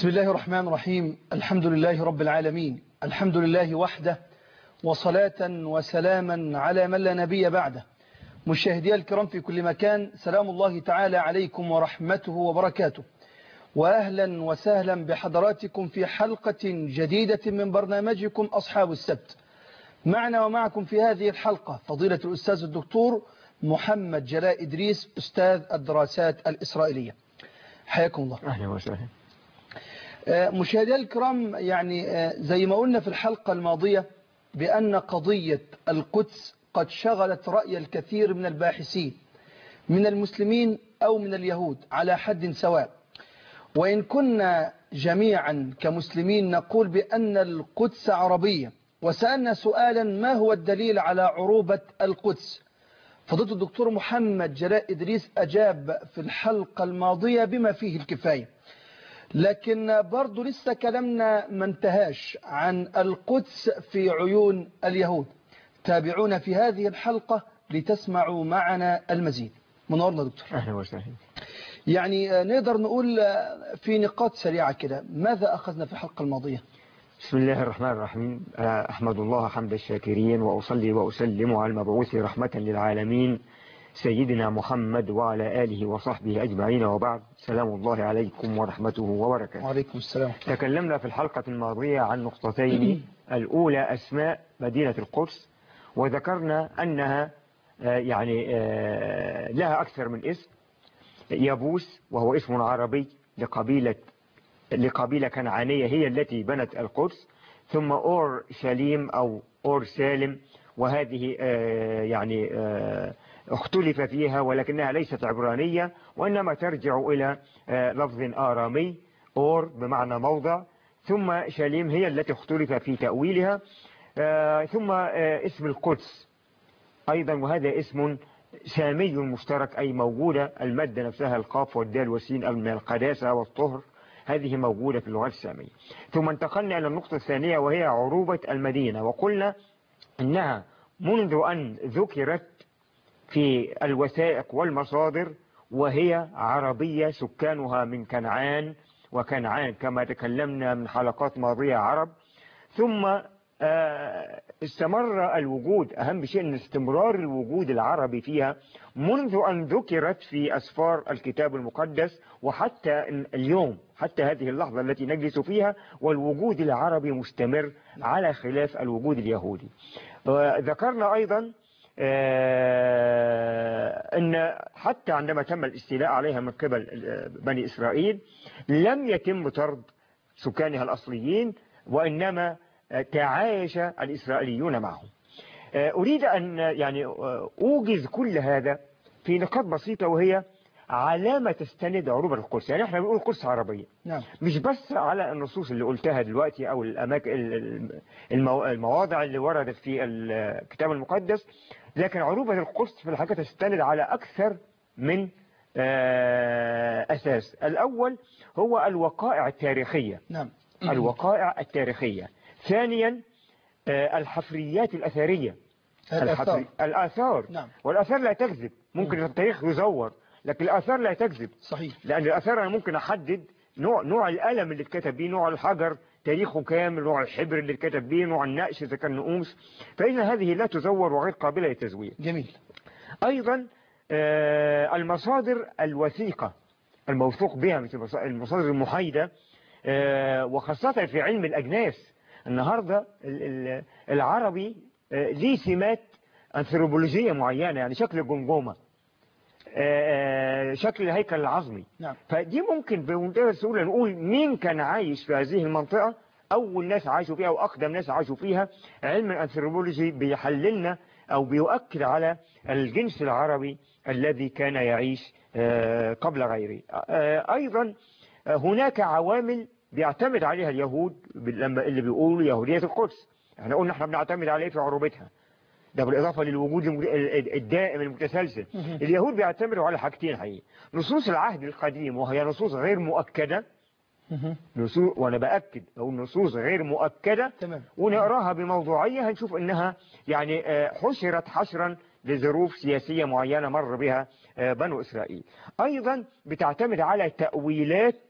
بسم الله الرحمن الرحيم الحمد لله رب العالمين الحمد لله وحده وصلاة وسلاما على من لا نبي بعده مشاهدي الكرام في كل مكان سلام الله تعالى عليكم ورحمته وبركاته وأهلا وسهلا بحضراتكم في حلقة جديدة من برنامجكم أصحاب السبت معنا ومعكم في هذه الحلقة فضيلة الأستاذ الدكتور محمد جلاء إدريس أستاذ الدراسات الإسرائيلية حياكم الله أهلا وسهلا مشاهدي الكرام يعني زي ما قلنا في الحلقة الماضية بأن قضية القدس قد شغلت رأي الكثير من الباحثين من المسلمين أو من اليهود على حد سواء وإن كنا جميعا كمسلمين نقول بأن القدس عربية وسألنا سؤالا ما هو الدليل على عروبة القدس فضلت الدكتور محمد جلاء إدريس أجاب في الحلقة الماضية بما فيه الكفاية لكن برضو لسه كلامنا ما انتهاش عن القدس في عيون اليهود تابعونا في هذه الحلقة لتسمعوا معنا المزيد منورنا دكتور أهلا وسهلا يعني نقدر نقول في نقاط سريعة كده ماذا أخذنا في الحلقة الماضية بسم الله الرحمن الرحيم أحمد الله حمد الشاكرين وأصلي وأسلم على المبعوث رحمة للعالمين سيدنا محمد وعلى آله وصحبه أجمعين وبعد سلام الله عليكم ورحمته وبركاته وعليكم السلام تكلمنا في الحلقة الماضية عن نقطتين الأولى أسماء مدينة القدس وذكرنا أنها يعني لها أكثر من اسم يابوس وهو اسم عربي لقبيلة لقبيلة كنعانية هي التي بنت القدس ثم أور شاليم أو أور سالم وهذه يعني اختلف فيها ولكنها ليست عبرانية وإنما ترجع إلى لفظ آرامي أور بمعنى موضع ثم شاليم هي التي اختلف في تأويلها ثم اسم القدس أيضا وهذا اسم سامي مشترك أي موجودة المادة نفسها القاف والدال والسين من القداسة والطهر هذه موجودة في اللغة السامية ثم انتقلنا إلى النقطة الثانية وهي عروبة المدينة وقلنا إنها منذ أن ذكرت في الوثائق والمصادر وهي عربية سكانها من كنعان وكنعان كما تكلمنا من حلقات ماضية عرب ثم استمر الوجود أهم شيء أن استمرار الوجود العربي فيها منذ أن ذكرت في أسفار الكتاب المقدس وحتى اليوم حتى هذه اللحظة التي نجلس فيها والوجود العربي مستمر على خلاف الوجود اليهودي ذكرنا أيضا أن حتى عندما تم الاستيلاء عليها من قبل بني إسرائيل لم يتم طرد سكانها الأصليين وإنما تعايش الإسرائيليون معهم أريد أن يعني أوجز كل هذا في نقاط بسيطة وهي علامة تستند عروبة القدس يعني احنا بنقول قدس عربية نعم. مش بس على النصوص اللي قلتها دلوقتي أو الأماكن المواضع اللي وردت في الكتاب المقدس لكن عروبة القدس في الحقيقة تستند على أكثر من أساس الأول هو الوقائع التاريخية نعم. الوقائع التاريخية ثانيا الحفريات الأثرية الآثار الآثار نعم. والآثار لا تكذب ممكن التاريخ يزور لكن الآثار لا تكذب صحيح لأن الآثار أنا ممكن أحدد نوع نوع القلم اللي اتكتب بيه نوع الحجر تاريخه كام نوع الحبر اللي اتكتب بيه نوع النقش إذا كان نقوش فإن هذه لا تزور وغير قابلة للتزوير جميل أيضا المصادر الوثيقة الموثوق بها مثل المصادر المحايدة وخاصة في علم الأجناس النهاردة العربي ليه سمات أنثروبولوجية معينة يعني شكل الجمجمة شكل الهيكل العظمي نعم. فدي ممكن بمنتهى السهولة نقول مين كان عايش في هذه المنطقة أول ناس عاشوا فيها وأقدم ناس عاشوا فيها علم الأنثروبولوجي بيحللنا أو بيؤكد على الجنس العربي الذي كان يعيش قبل غيره أيضا هناك عوامل بيعتمد عليها اليهود لما اللي بيقولوا يهودية القدس احنا قلنا احنا بنعتمد عليه في عروبتها ده بالإضافة للوجود الدائم المتسلسل اليهود بيعتمدوا على حاجتين حقيقي نصوص العهد القديم وهي نصوص غير مؤكدة نصوص وانا باكد او نصوص غير مؤكده تمام. ونقراها بموضوعيه هنشوف انها يعني حشرت حشرا لظروف سياسيه معينه مر بها بنو اسرائيل ايضا بتعتمد على تاويلات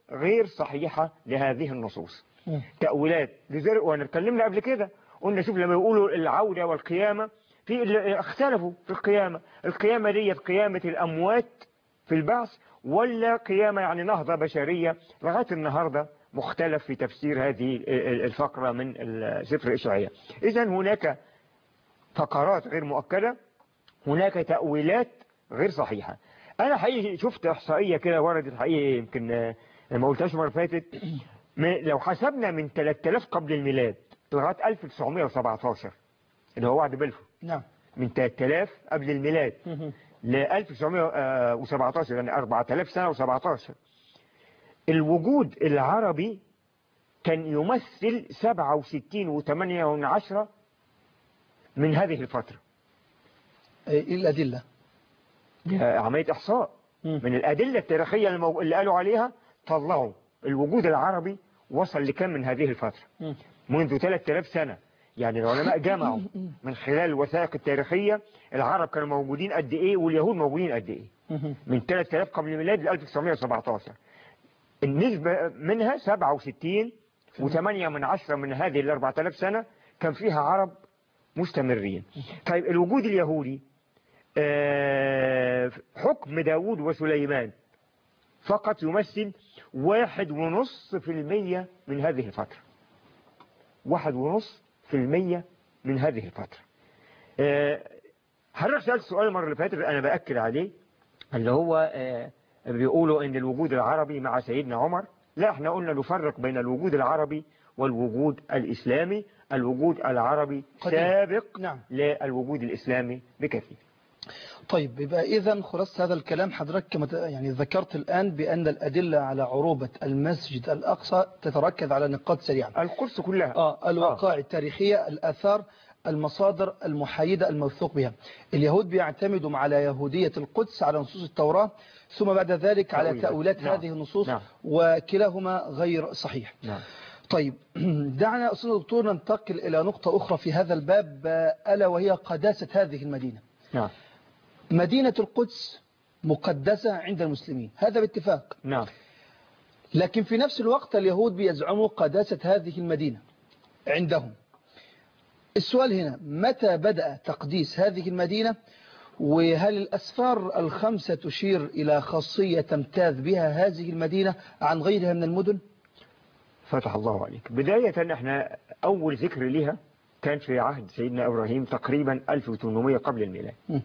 غير صحيحة لهذه النصوص مم. تأويلات لذلك وانا اتكلمنا قبل كده قلنا شوف لما يقولوا العودة والقيامة في اللي اختلفوا في القيامة القيامة دي قيامة الأموات في البعث ولا قيامة يعني نهضة بشرية لغاية النهاردة مختلف في تفسير هذه الفقرة من سفر إشعياء إذا هناك فقرات غير مؤكدة هناك تأويلات غير صحيحة أنا حقيقي شفت إحصائية كده وردت حقيقي يمكن آه، ما قلتهاش مرة فاتت م- لو حسبنا من 3000 قبل الميلاد لغاية 1917 اللي هو وعد بلفور نعم من 3000 قبل الميلاد مم. ل 1917 يعني 4000 سنة و17 الوجود العربي كان يمثل 67 و8 من عشرة من هذه الفترة إيه الأدلة ده عملية إحصاء مم. من الأدلة التاريخية المو- اللي قالوا عليها طلعوا الوجود العربي وصل لكم من هذه الفترة مم. منذ 3000 سنة يعني العلماء جمعوا من خلال الوثائق التاريخية العرب كانوا موجودين قد إيه واليهود موجودين قد إيه مم. من 3000 قبل الميلاد ل 1917 النسبة منها 67 و8 من عشرة من هذه ال 4000 سنة كان فيها عرب مستمرين طيب الوجود اليهودي آه، حكم داود وسليمان فقط يمثل واحد ونص في المية من هذه الفترة واحد ونص في المية من هذه الفترة آه، حضرتك سألت سؤال المرة اللي فاتت أنا بأكد عليه اللي هو آه، بيقولوا ان الوجود العربي مع سيدنا عمر لا احنا قلنا نفرق بين الوجود العربي والوجود الإسلامي الوجود العربي قديم. سابق نعم. للوجود الإسلامي بكثير طيب يبقى إذا خلاصة هذا الكلام حضرتك كما ت- يعني ذكرت الآن بأن الأدلة على عروبة المسجد الأقصى تتركز على نقاط سريعة القدس كلها آه الوقائع التاريخية الآثار المصادر المحايدة الموثوق بها اليهود بيعتمدوا على يهودية القدس على نصوص التوراة ثم بعد ذلك على تأويلات. تأويلات نعم. هذه النصوص نعم. وكلاهما غير صحيح نعم طيب دعنا أستاذ دكتور ننتقل إلى نقطة أخرى في هذا الباب آه، ألا وهي قداسة هذه المدينة نعم مدينة القدس مقدسة عند المسلمين هذا باتفاق نعم لكن في نفس الوقت اليهود بيزعموا قداسة هذه المدينة عندهم السؤال هنا متى بدأ تقديس هذه المدينة وهل الأسفار الخمسة تشير إلى خاصية تمتاز بها هذه المدينة عن غيرها من المدن فتح الله عليك بداية احنا أول ذكر لها كان في عهد سيدنا إبراهيم تقريبا 1800 قبل الميلاد م.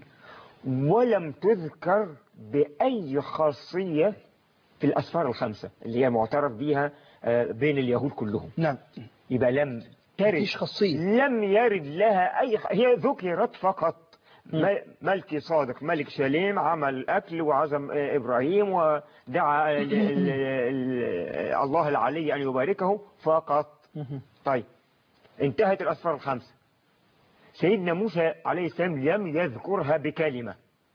ولم تذكر بأي خاصية في الأسفار الخمسة اللي هي معترف بها آه، بين اليهود كلهم نعم يبقى لم ترد مفيش خاصية لم يرد لها أي خ... هي ذكرت فقط م- ملكي صادق ملك شاليم عمل أكل وعزم آه، إبراهيم ودعا ال- ال- ال- الله العلي أن يباركه فقط مهم. طيب انتهت الأسفار الخمسة سيدنا موسى عليه السلام لم يذكرها بكلمة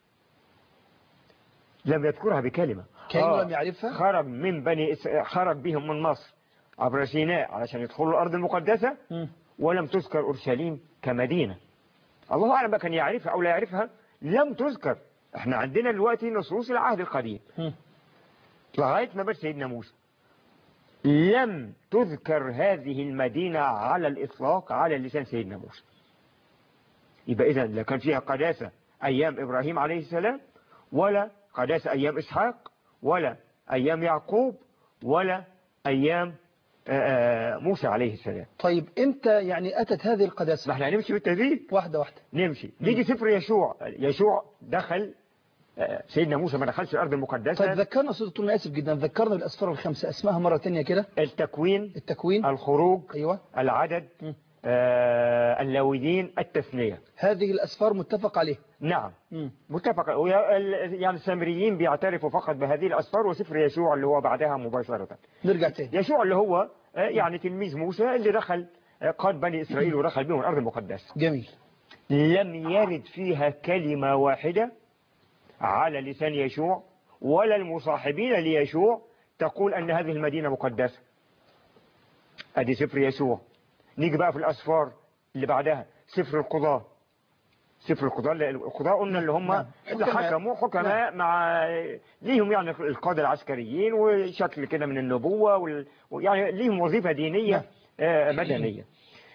لم يذكرها بكلمة كأنه آه، لم يعرفها خرج من بني إس- خرج بهم من مصر عبر سيناء علشان يدخلوا الأرض المقدسة م. ولم تذكر أورشليم كمدينة الله أعلم بقى كان يعرفها أو لا يعرفها لم تذكر احنا عندنا دلوقتي نصوص العهد القديم م. لغاية ما بات سيدنا موسى لم تذكر هذه المدينة على الإطلاق على لسان سيدنا موسى يبقى إذا لا كان فيها قداسة أيام إبراهيم عليه السلام ولا قداسة أيام إسحاق ولا أيام يعقوب ولا أيام آه، آه، موسى عليه السلام طيب امتى يعني أتت هذه ما القداسة احنا هنمشي بالتدريج واحدة واحدة نمشي نيجي سفر يشوع يشوع دخل آه، سيدنا موسى ما دخلش الأرض طيب المقدسة ذكرنا أستاذ دكتور أنا آسف جدا ذكرنا بالأسفار الخمسة اسمها مرة تانية كده التكوين التكوين الخروج أيوة العدد م. آه، اللاويين التثنية هذه الأسفار متفق عليها نعم م. متفق ويا- ال- يعني السامريين بيعترفوا فقط بهذه الأسفار وسفر يشوع اللي هو بعدها مباشرة نرجع تاني يشوع اللي هو آه، يعني تلميذ موسى اللي دخل آه، قاد بني إسرائيل ودخل بهم الأرض المقدسة جميل لم يرد فيها كلمة واحدة على لسان يشوع ولا المصاحبين ليشوع تقول أن هذه المدينة مقدسة أدي سفر يشوع نيجي بقى في الأسفار اللي بعدها سفر القضاة سفر القضاء القضاء قلنا اللي هم نعم. اللي حكماء. حكموا حكماء مع ليهم يعني القادة العسكريين وشكل كده من النبوة وال... يعني ليهم وظيفة دينية آه، مدنية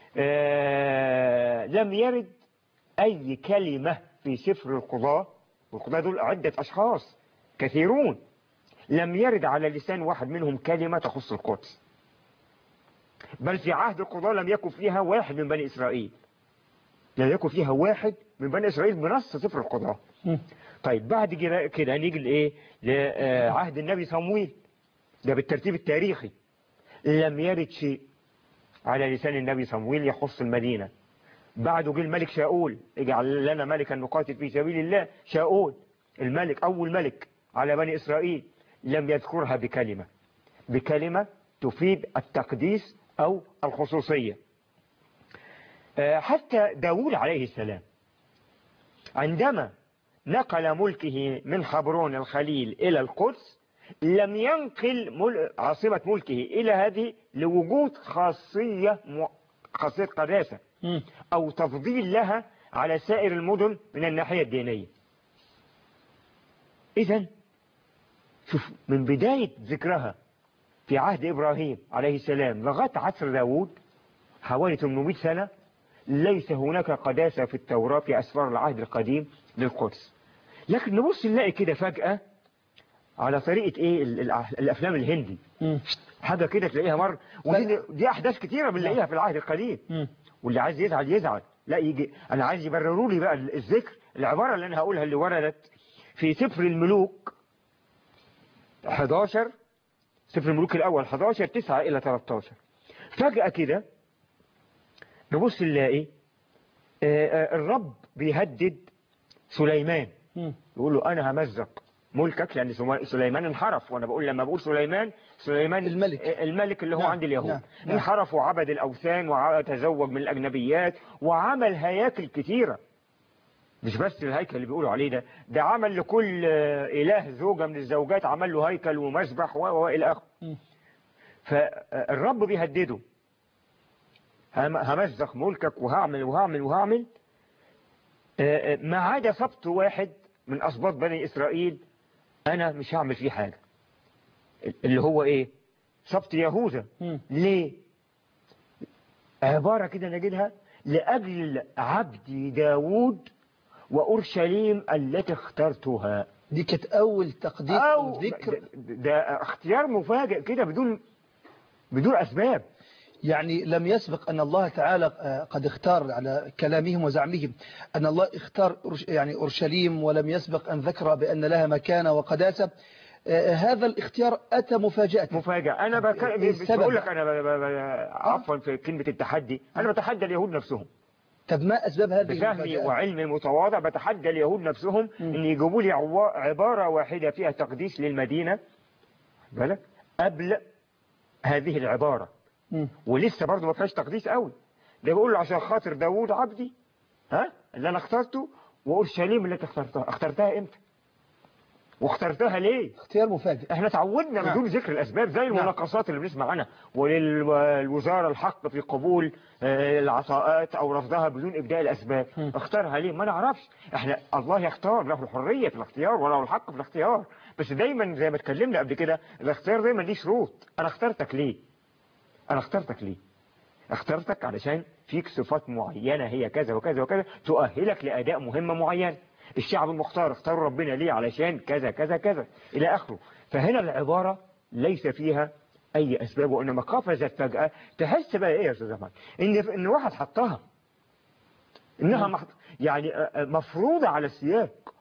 آه، لم يرد أي كلمة في سفر القضاء والقضاء دول عدة أشخاص كثيرون لم يرد على لسان واحد منهم كلمة تخص القدس بل في عهد القضاء لم يكن فيها واحد من بني إسرائيل لم يكن فيها واحد من بني إسرائيل بنص سفر القضاء مم. طيب بعد كده كده نيجي لايه لعهد النبي صمويل ده بالترتيب التاريخي لم يرد شيء على لسان النبي صمويل يخص المدينة بعده جه الملك شاول اجعل لنا ملكا نقاتل في سبيل الله شاول الملك أول ملك على بني إسرائيل لم يذكرها بكلمة بكلمة تفيد التقديس أو الخصوصية آه، حتى داود عليه السلام عندما نقل ملكه من حبرون الخليل إلى القدس لم ينقل مل... عاصمة ملكه إلى هذه لوجود خاصية م... خاصية قداسة مم. أو تفضيل لها على سائر المدن من الناحية الدينية إذا شوف من بداية ذكرها في عهد إبراهيم عليه السلام لغاية عصر داود حوالي 800 سنة ليس هناك قداسة في التوراة في أسفار العهد القديم للقدس لكن نبص نلاقي كده فجأة على طريقة إيه ال- الأح- الأفلام الهندي مم. حاجة كده تلاقيها مرة ودي دي أحداث كتيرة بنلاقيها في العهد القديم مم. واللي عايز يزعل يزعل لا يجي انا عايز يبرروا لي بقى الذكر العباره اللي انا هقولها اللي وردت في سفر الملوك 11 سفر الملوك الاول 11 9 الى 13 فجاه كده نبص نلاقي آه، آه، الرب بيهدد سليمان مم. يقول له انا همزق ملكك لان سما- سليمان انحرف وانا بقول لما بقول سليمان سليمان الملك. الملك اللي هو نعم، عند اليهود نعم، نعم. انحرف وعبد الاوثان وتزوج من الاجنبيات وعمل هياكل كتيره مش بس الهيكل اللي بيقولوا عليه ده ده عمل لكل آه، اله زوجه من الزوجات عمل له هيكل ومسبح و- و- والى اخره مم. فالرب بيهدده هم- همزق ملكك وهعمل وهعمل وهعمل آه، آه، ما عدا سبط واحد من أسباط بني إسرائيل أنا مش هعمل فيه حاجة اللي هو إيه سبط يهوذا مم. ليه عبارة كده نجدها لأجل عبدي داود وأورشليم التي اخترتها دي كانت أول تقديس أو أو ذكر ده, ده اختيار مفاجئ كده بدون بدون أسباب يعني لم يسبق أن الله تعالى آه، قد اختار على كلامهم وزعمهم أن الله اختار أورش- يعني أورشليم ولم يسبق أن ذكر بأن لها مكانة وقداسة آه، هذا الاختيار أتى مفاجأة مفاجأة أنا بك... إيه مش السبب؟ بقول لك أنا ب... ب... ب... عفوا في كلمة التحدي أنا بتحدى اليهود نفسهم طب ما أسباب هذه بفهمي المفاجأة وعلمي المتواضع بتحدى اليهود نفسهم مم. ان يجيبوا لي عوا- عبارة واحدة فيها تقديس للمدينة بالك قبل هذه العبارة مم. ولسه برضه ما فيهاش تقديس قوي ده بيقول له عشان خاطر داوود عبدي ها اللي انا اخترته واورشليم اللي انت اخترتها اخترتها امتى واخترتها ليه اختيار مفاجئ احنا تعودنا نعم. بدون ذكر الاسباب زي المناقصات اللي بنسمع عنها وللوزاره الحق في قبول آه، العطاءات او رفضها بدون ابداء الاسباب م. اختارها ليه ما نعرفش احنا الله يختار له الحريه في الاختيار وله الحق في الاختيار بس دايما زي ما اتكلمنا قبل كده الاختيار دايما ليه شروط انا اخترتك ليه انا اخترتك ليه اخترتك علشان فيك صفات معينة هي كذا وكذا وكذا تؤهلك لأداء مهمة معينة الشعب المختار اختاروا ربنا ليه علشان كذا كذا كذا إلى آخره فهنا العبارة ليس فيها أي أسباب وإنما قفزت فجأة تحس بقى إيه يا أستاذ أحمد إن إن واحد حطها إنها محط... يعني آه، آه، مفروضة على السياق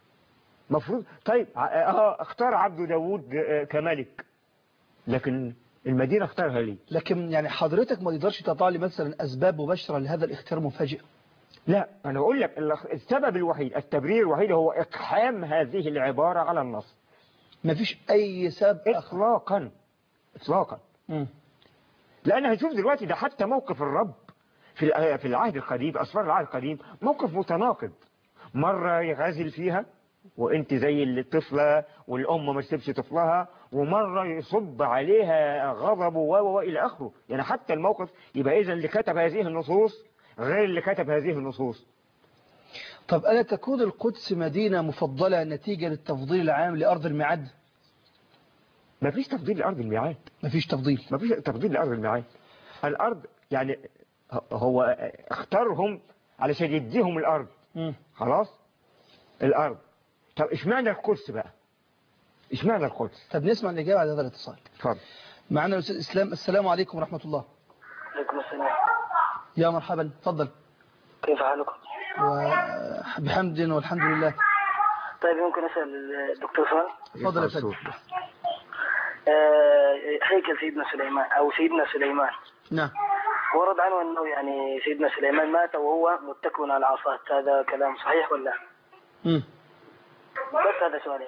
مفروض طيب ع- اه اختار عبد داوود آه، كملك لكن المدينة اختارها ليه لكن يعني حضرتك ما تقدرش تطلع لي مثلا أسباب مباشرة لهذا الاختيار المفاجئ لا أنا بقول لك الأخ- السبب الوحيد التبرير الوحيد هو إقحام هذه العبارة على النص ما فيش أي سبب آخر إطلاقا إطلاقا مم. لأن هنشوف دلوقتي ده حتى موقف الرب في الع- في العهد القديم أسفار العهد القديم موقف متناقض مرة يغازل فيها وانت زي الطفلة والأم ما تسيبش طفلها ومرة يصب عليها غضبه و و- و إلى آخره يعني حتى الموقف يبقى إذا اللي كتب هذه النصوص غير اللي كتب هذه النصوص طب ألا تكون القدس مدينة مفضلة نتيجة للتفضيل العام لأرض الميعاد ما فيش تفضيل لأرض الميعاد مفيش تفضيل ما فيش تفضيل لأرض الميعاد الأرض يعني هو اختارهم علشان يديهم الأرض مم. خلاص الأرض طب اشمعنى القدس بقى اشمعنى القدس طب نسمع الإجابة على هذا الاتصال اتفضل معنا الأستاذ إسلام السلام عليكم ورحمة الله عليكم السلام يا مرحبا تفضل كيف حالكم؟ وبحمد والحمد لله طيب يمكن أسأل الدكتور سؤال؟ تفضل يا يرفع فندم. الصوت بس. آه، هيكل سيدنا سليمان أو سيدنا سليمان نعم ورد عنه أنه يعني سيدنا سليمان مات وهو متكئ على عصاه هذا كلام صحيح ولا؟ مم. بس هذا سؤالي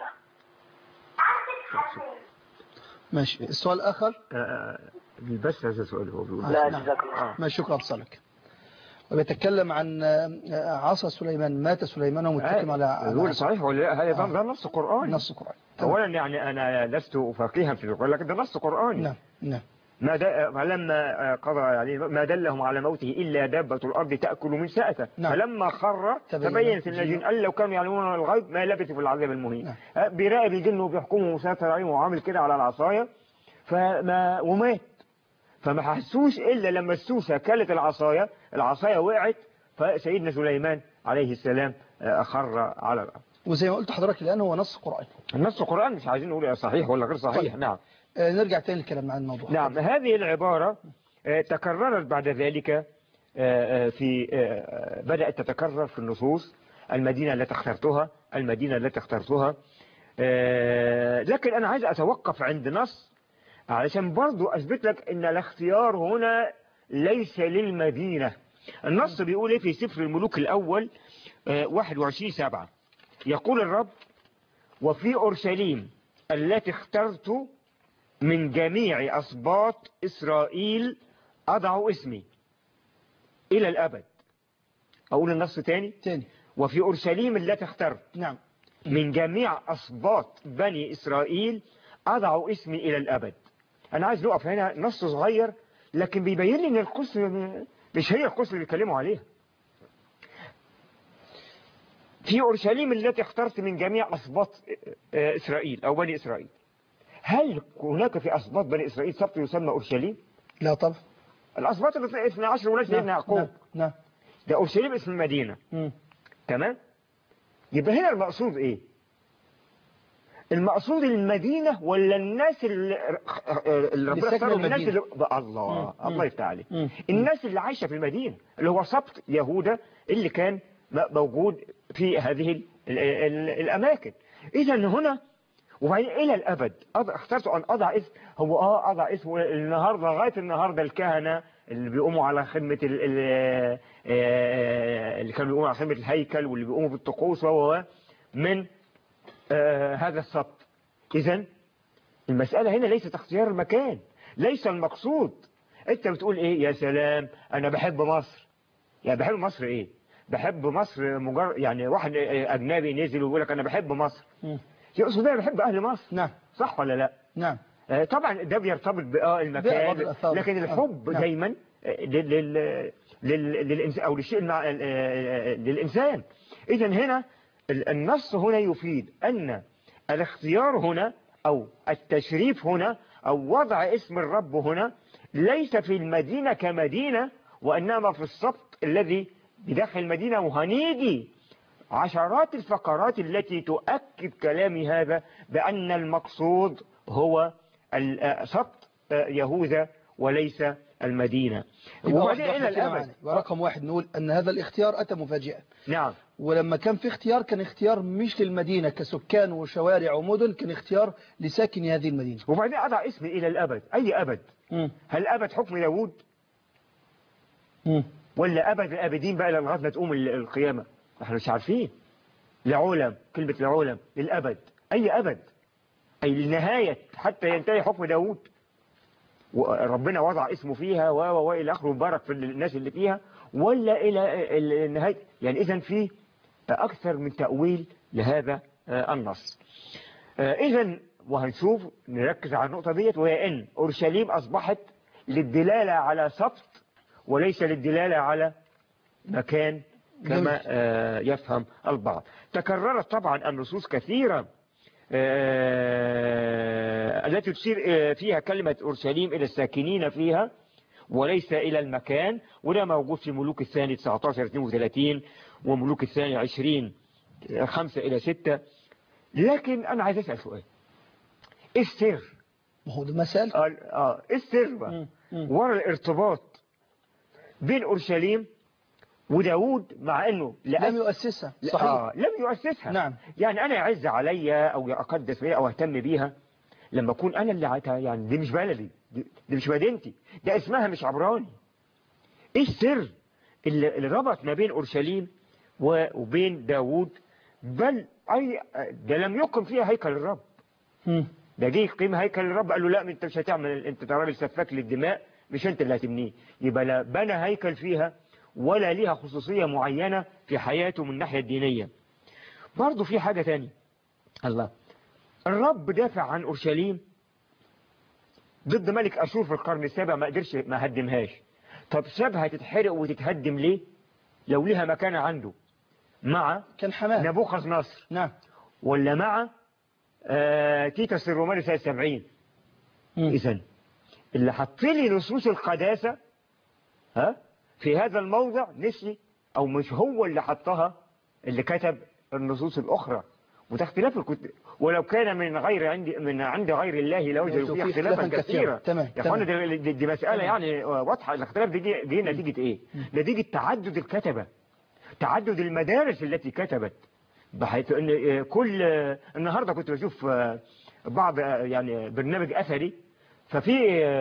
ماشي السؤال الآخر آه، آه، بس هذا السؤال هو بيقول لا نعم. جزاك الله ما شكرا اتصالك وبيتكلم عن آه، عصا سليمان مات سليمان ومتكئ على على يقول عصا. صحيح ولا لا هذا آه. ده نص قرآني نص القرآن تمام. اولا يعني انا لست فقيها في القرآن لكن ده نص قرآني نعم نعم ما د- فلما قضى يعني ما دلهم على موته الا دابه الارض تاكل من ساته نعم. فلما خر تبين تبين في الجن. النجين قال لو كانوا يعلمون الغيب ما لبثوا في العذاب المهين نعم. آه، بيراقب الجن وبيحكمه وساتر عليهم وعامل كده على العصايه فما ومات فما حسوش الا لما السوسه كلت العصايه العصايه وقعت فسيدنا سليمان عليه السلام آه، خر على الارض وزي ما قلت حضرتك الآن هو نص قرآني النص القرآن مش عايزين نقول صحيح ولا غير صحيح طيب. نعم آه، نرجع تاني للكلام عن الموضوع نعم هذه العبارة آه، تكررت بعد ذلك آه، آه، في آه، بدأت تتكرر في النصوص المدينة التي اخترتها المدينة التي اخترتها آه، لكن أنا عايز أتوقف عند نص علشان برضو أثبت لك أن الاختيار هنا ليس للمدينة النص بيقول إيه في سفر الملوك الأول آه، 21 سبعة يقول الرب وفي أورشليم التي اخترت من جميع أسباط إسرائيل أضع اسمي إلى الأبد أقول النص تاني تاني وفي أورشليم التي اخترت نعم من جميع أسباط بني إسرائيل أضع اسمي إلى الأبد أنا عايز نقف هنا نص صغير لكن بيبين لي إن القدس مش هي القدس اللي بيتكلموا عليها في أورشليم التي اخترت من جميع أسباط آه، إسرائيل أو بني إسرائيل هل هناك في أسباط بني إسرائيل سبط يسمى أورشليم؟ لا طبعا الأسباط اللي 12 ولاد سيدنا نعم يعقوب نعم نعم ده أورشليم اسم المدينة مم. تمام يبقى هنا المقصود ايه المقصود المدينة ولا الناس اللي اللي ربنا ساكنة اختارهم الناس المدينة. اللي بقى الله مم. الله يفتح عليك مم. الناس اللي عايشة في المدينة اللي هو سبط يهوذا اللي كان م- موجود في هذه ال ال ال الأماكن إذا هنا وبعدين إلى الأبد أضع اخترت أن أضع اسم هو آه أضع اسم النهاردة لغاية النهاردة الكهنة اللي بيقوموا على خدمة ال ال آه، اللي كانوا بيقوموا على خدمة الهيكل واللي بيقوموا بالطقوس وهو من آه، هذا السبط إذا المسألة هنا ليست اختيار المكان ليس المقصود أنت بتقول إيه يا سلام أنا بحب مصر يعني بحب مصر إيه بحب مصر مجرد يعني واحد أجنبي نزل ويقول لك أنا بحب مصر مم. يقصد أنا بحب أهل مصر نعم صح ولا لا نعم آه، طبعا ده بيرتبط بآه بأبعاد المكان الآثار. لكن الحب آه، نعم. دايما آه، لل لل لل للإنسان أو للشيء المع... آه، آه، للإنسان إذا هنا ال- النص هنا يفيد أن الاختيار هنا أو التشريف هنا أو وضع اسم الرب هنا ليس في المدينة كمدينة وإنما في السبط الذي بداخل المدينة وهنيجي عشرات الفقرات التي تؤكد كلامي هذا بأن المقصود هو ال- آه، سبط آه، يهوذا وليس المدينة يبقى وبعدين واحد إلى واحد كده الأبد معانا. يبقى رقم واحد نقول أن هذا الاختيار أتى مفاجئا نعم ولما كان في اختيار كان اختيار مش للمدينة كسكان وشوارع ومدن كان اختيار لساكن هذه المدينة وبعدين أضع اسمي إلى الأبد أي أبد مم. هل أبد حكم داوود مم. ولا أبد الأبدين بقى لغاية ما تقوم ال- القيامة احنا مش عارفين لعولم كلمة لعولم للأبد أي أبد أي للنهاية حتى ينتهي حكم داوود وربنا وضع اسمه فيها و و والى اخره وبارك في الناس اللي فيها ولا الى ال- النهايه يعني اذا في اكثر من تاويل لهذا آه، النص اذا وهنشوف نركز على النقطه ديت وهي ان اورشليم اصبحت للدلاله على سبط وليس للدلاله على مكان كما جميل. آه، يفهم البعض تكررت طبعا النصوص كثيرا آه، التي تشير آه، فيها كلمة أورشليم إلى الساكنين فيها وليس إلى المكان وده موجود في ملوك الثاني 19 32 وملوك الثاني 20 5 إلى 6 لكن أنا عايز أسأل سؤال إيه السر؟ ما هو ده مسألة آه آه، إيه السر بقى؟ مم. مم. ورا الارتباط بين أورشليم وداود مع أنه لم لأن يؤسسها لا- صحيح آه لم يؤسسها نعم. يعني أنا يعز عليا أو أقدس بيها أو أهتم بيها لما أكون أنا اللي عتها يعني دي مش بلدي دي, دي مش مدينتي ده اسمها مش عبراني إيه السر اللي, اللي ربط ما بين أورشليم و- وبين داود بل أي ده لم يقم فيها هيكل الرب مم. ده جه يقيم هيكل الرب قال له لا انت مش هتعمل انت راجل سفاك للدماء مش انت اللي هتبنيه يبقى لا بنى هيكل فيها ولا ليها خصوصية معينة في حياته من الناحية الدينية برضه في حاجة تانية الله الرب دافع عن أورشليم ضد ملك أشور في القرن السابع ما قدرش ما هدمهاش طب سابها تتحرق وتتهدم ليه لو ليها مكانة عنده مع كان حماه نبوخذ نصر نعم ولا مع آه تيتس الروماني سنة 70 مم. إذا اللي حط لي نصوص القداسة ها في هذا الموضع نسي أو مش هو اللي حطها اللي كتب النصوص الأخرى وده اختلاف الكتب ولو كان من غير عندي من عند غير الله لوجدوا فيه اختلافا كثيرا تمام يا اخوانا تمام دي, دي, دي مسألة تمام. يعني واضحة الاختلاف دي جه جه نتيجة ايه نتيجة تعدد الكتبة تعدد المدارس التي كتبت بحيث ان كل النهارده كنت بشوف بعض يعني برنامج اثري ففي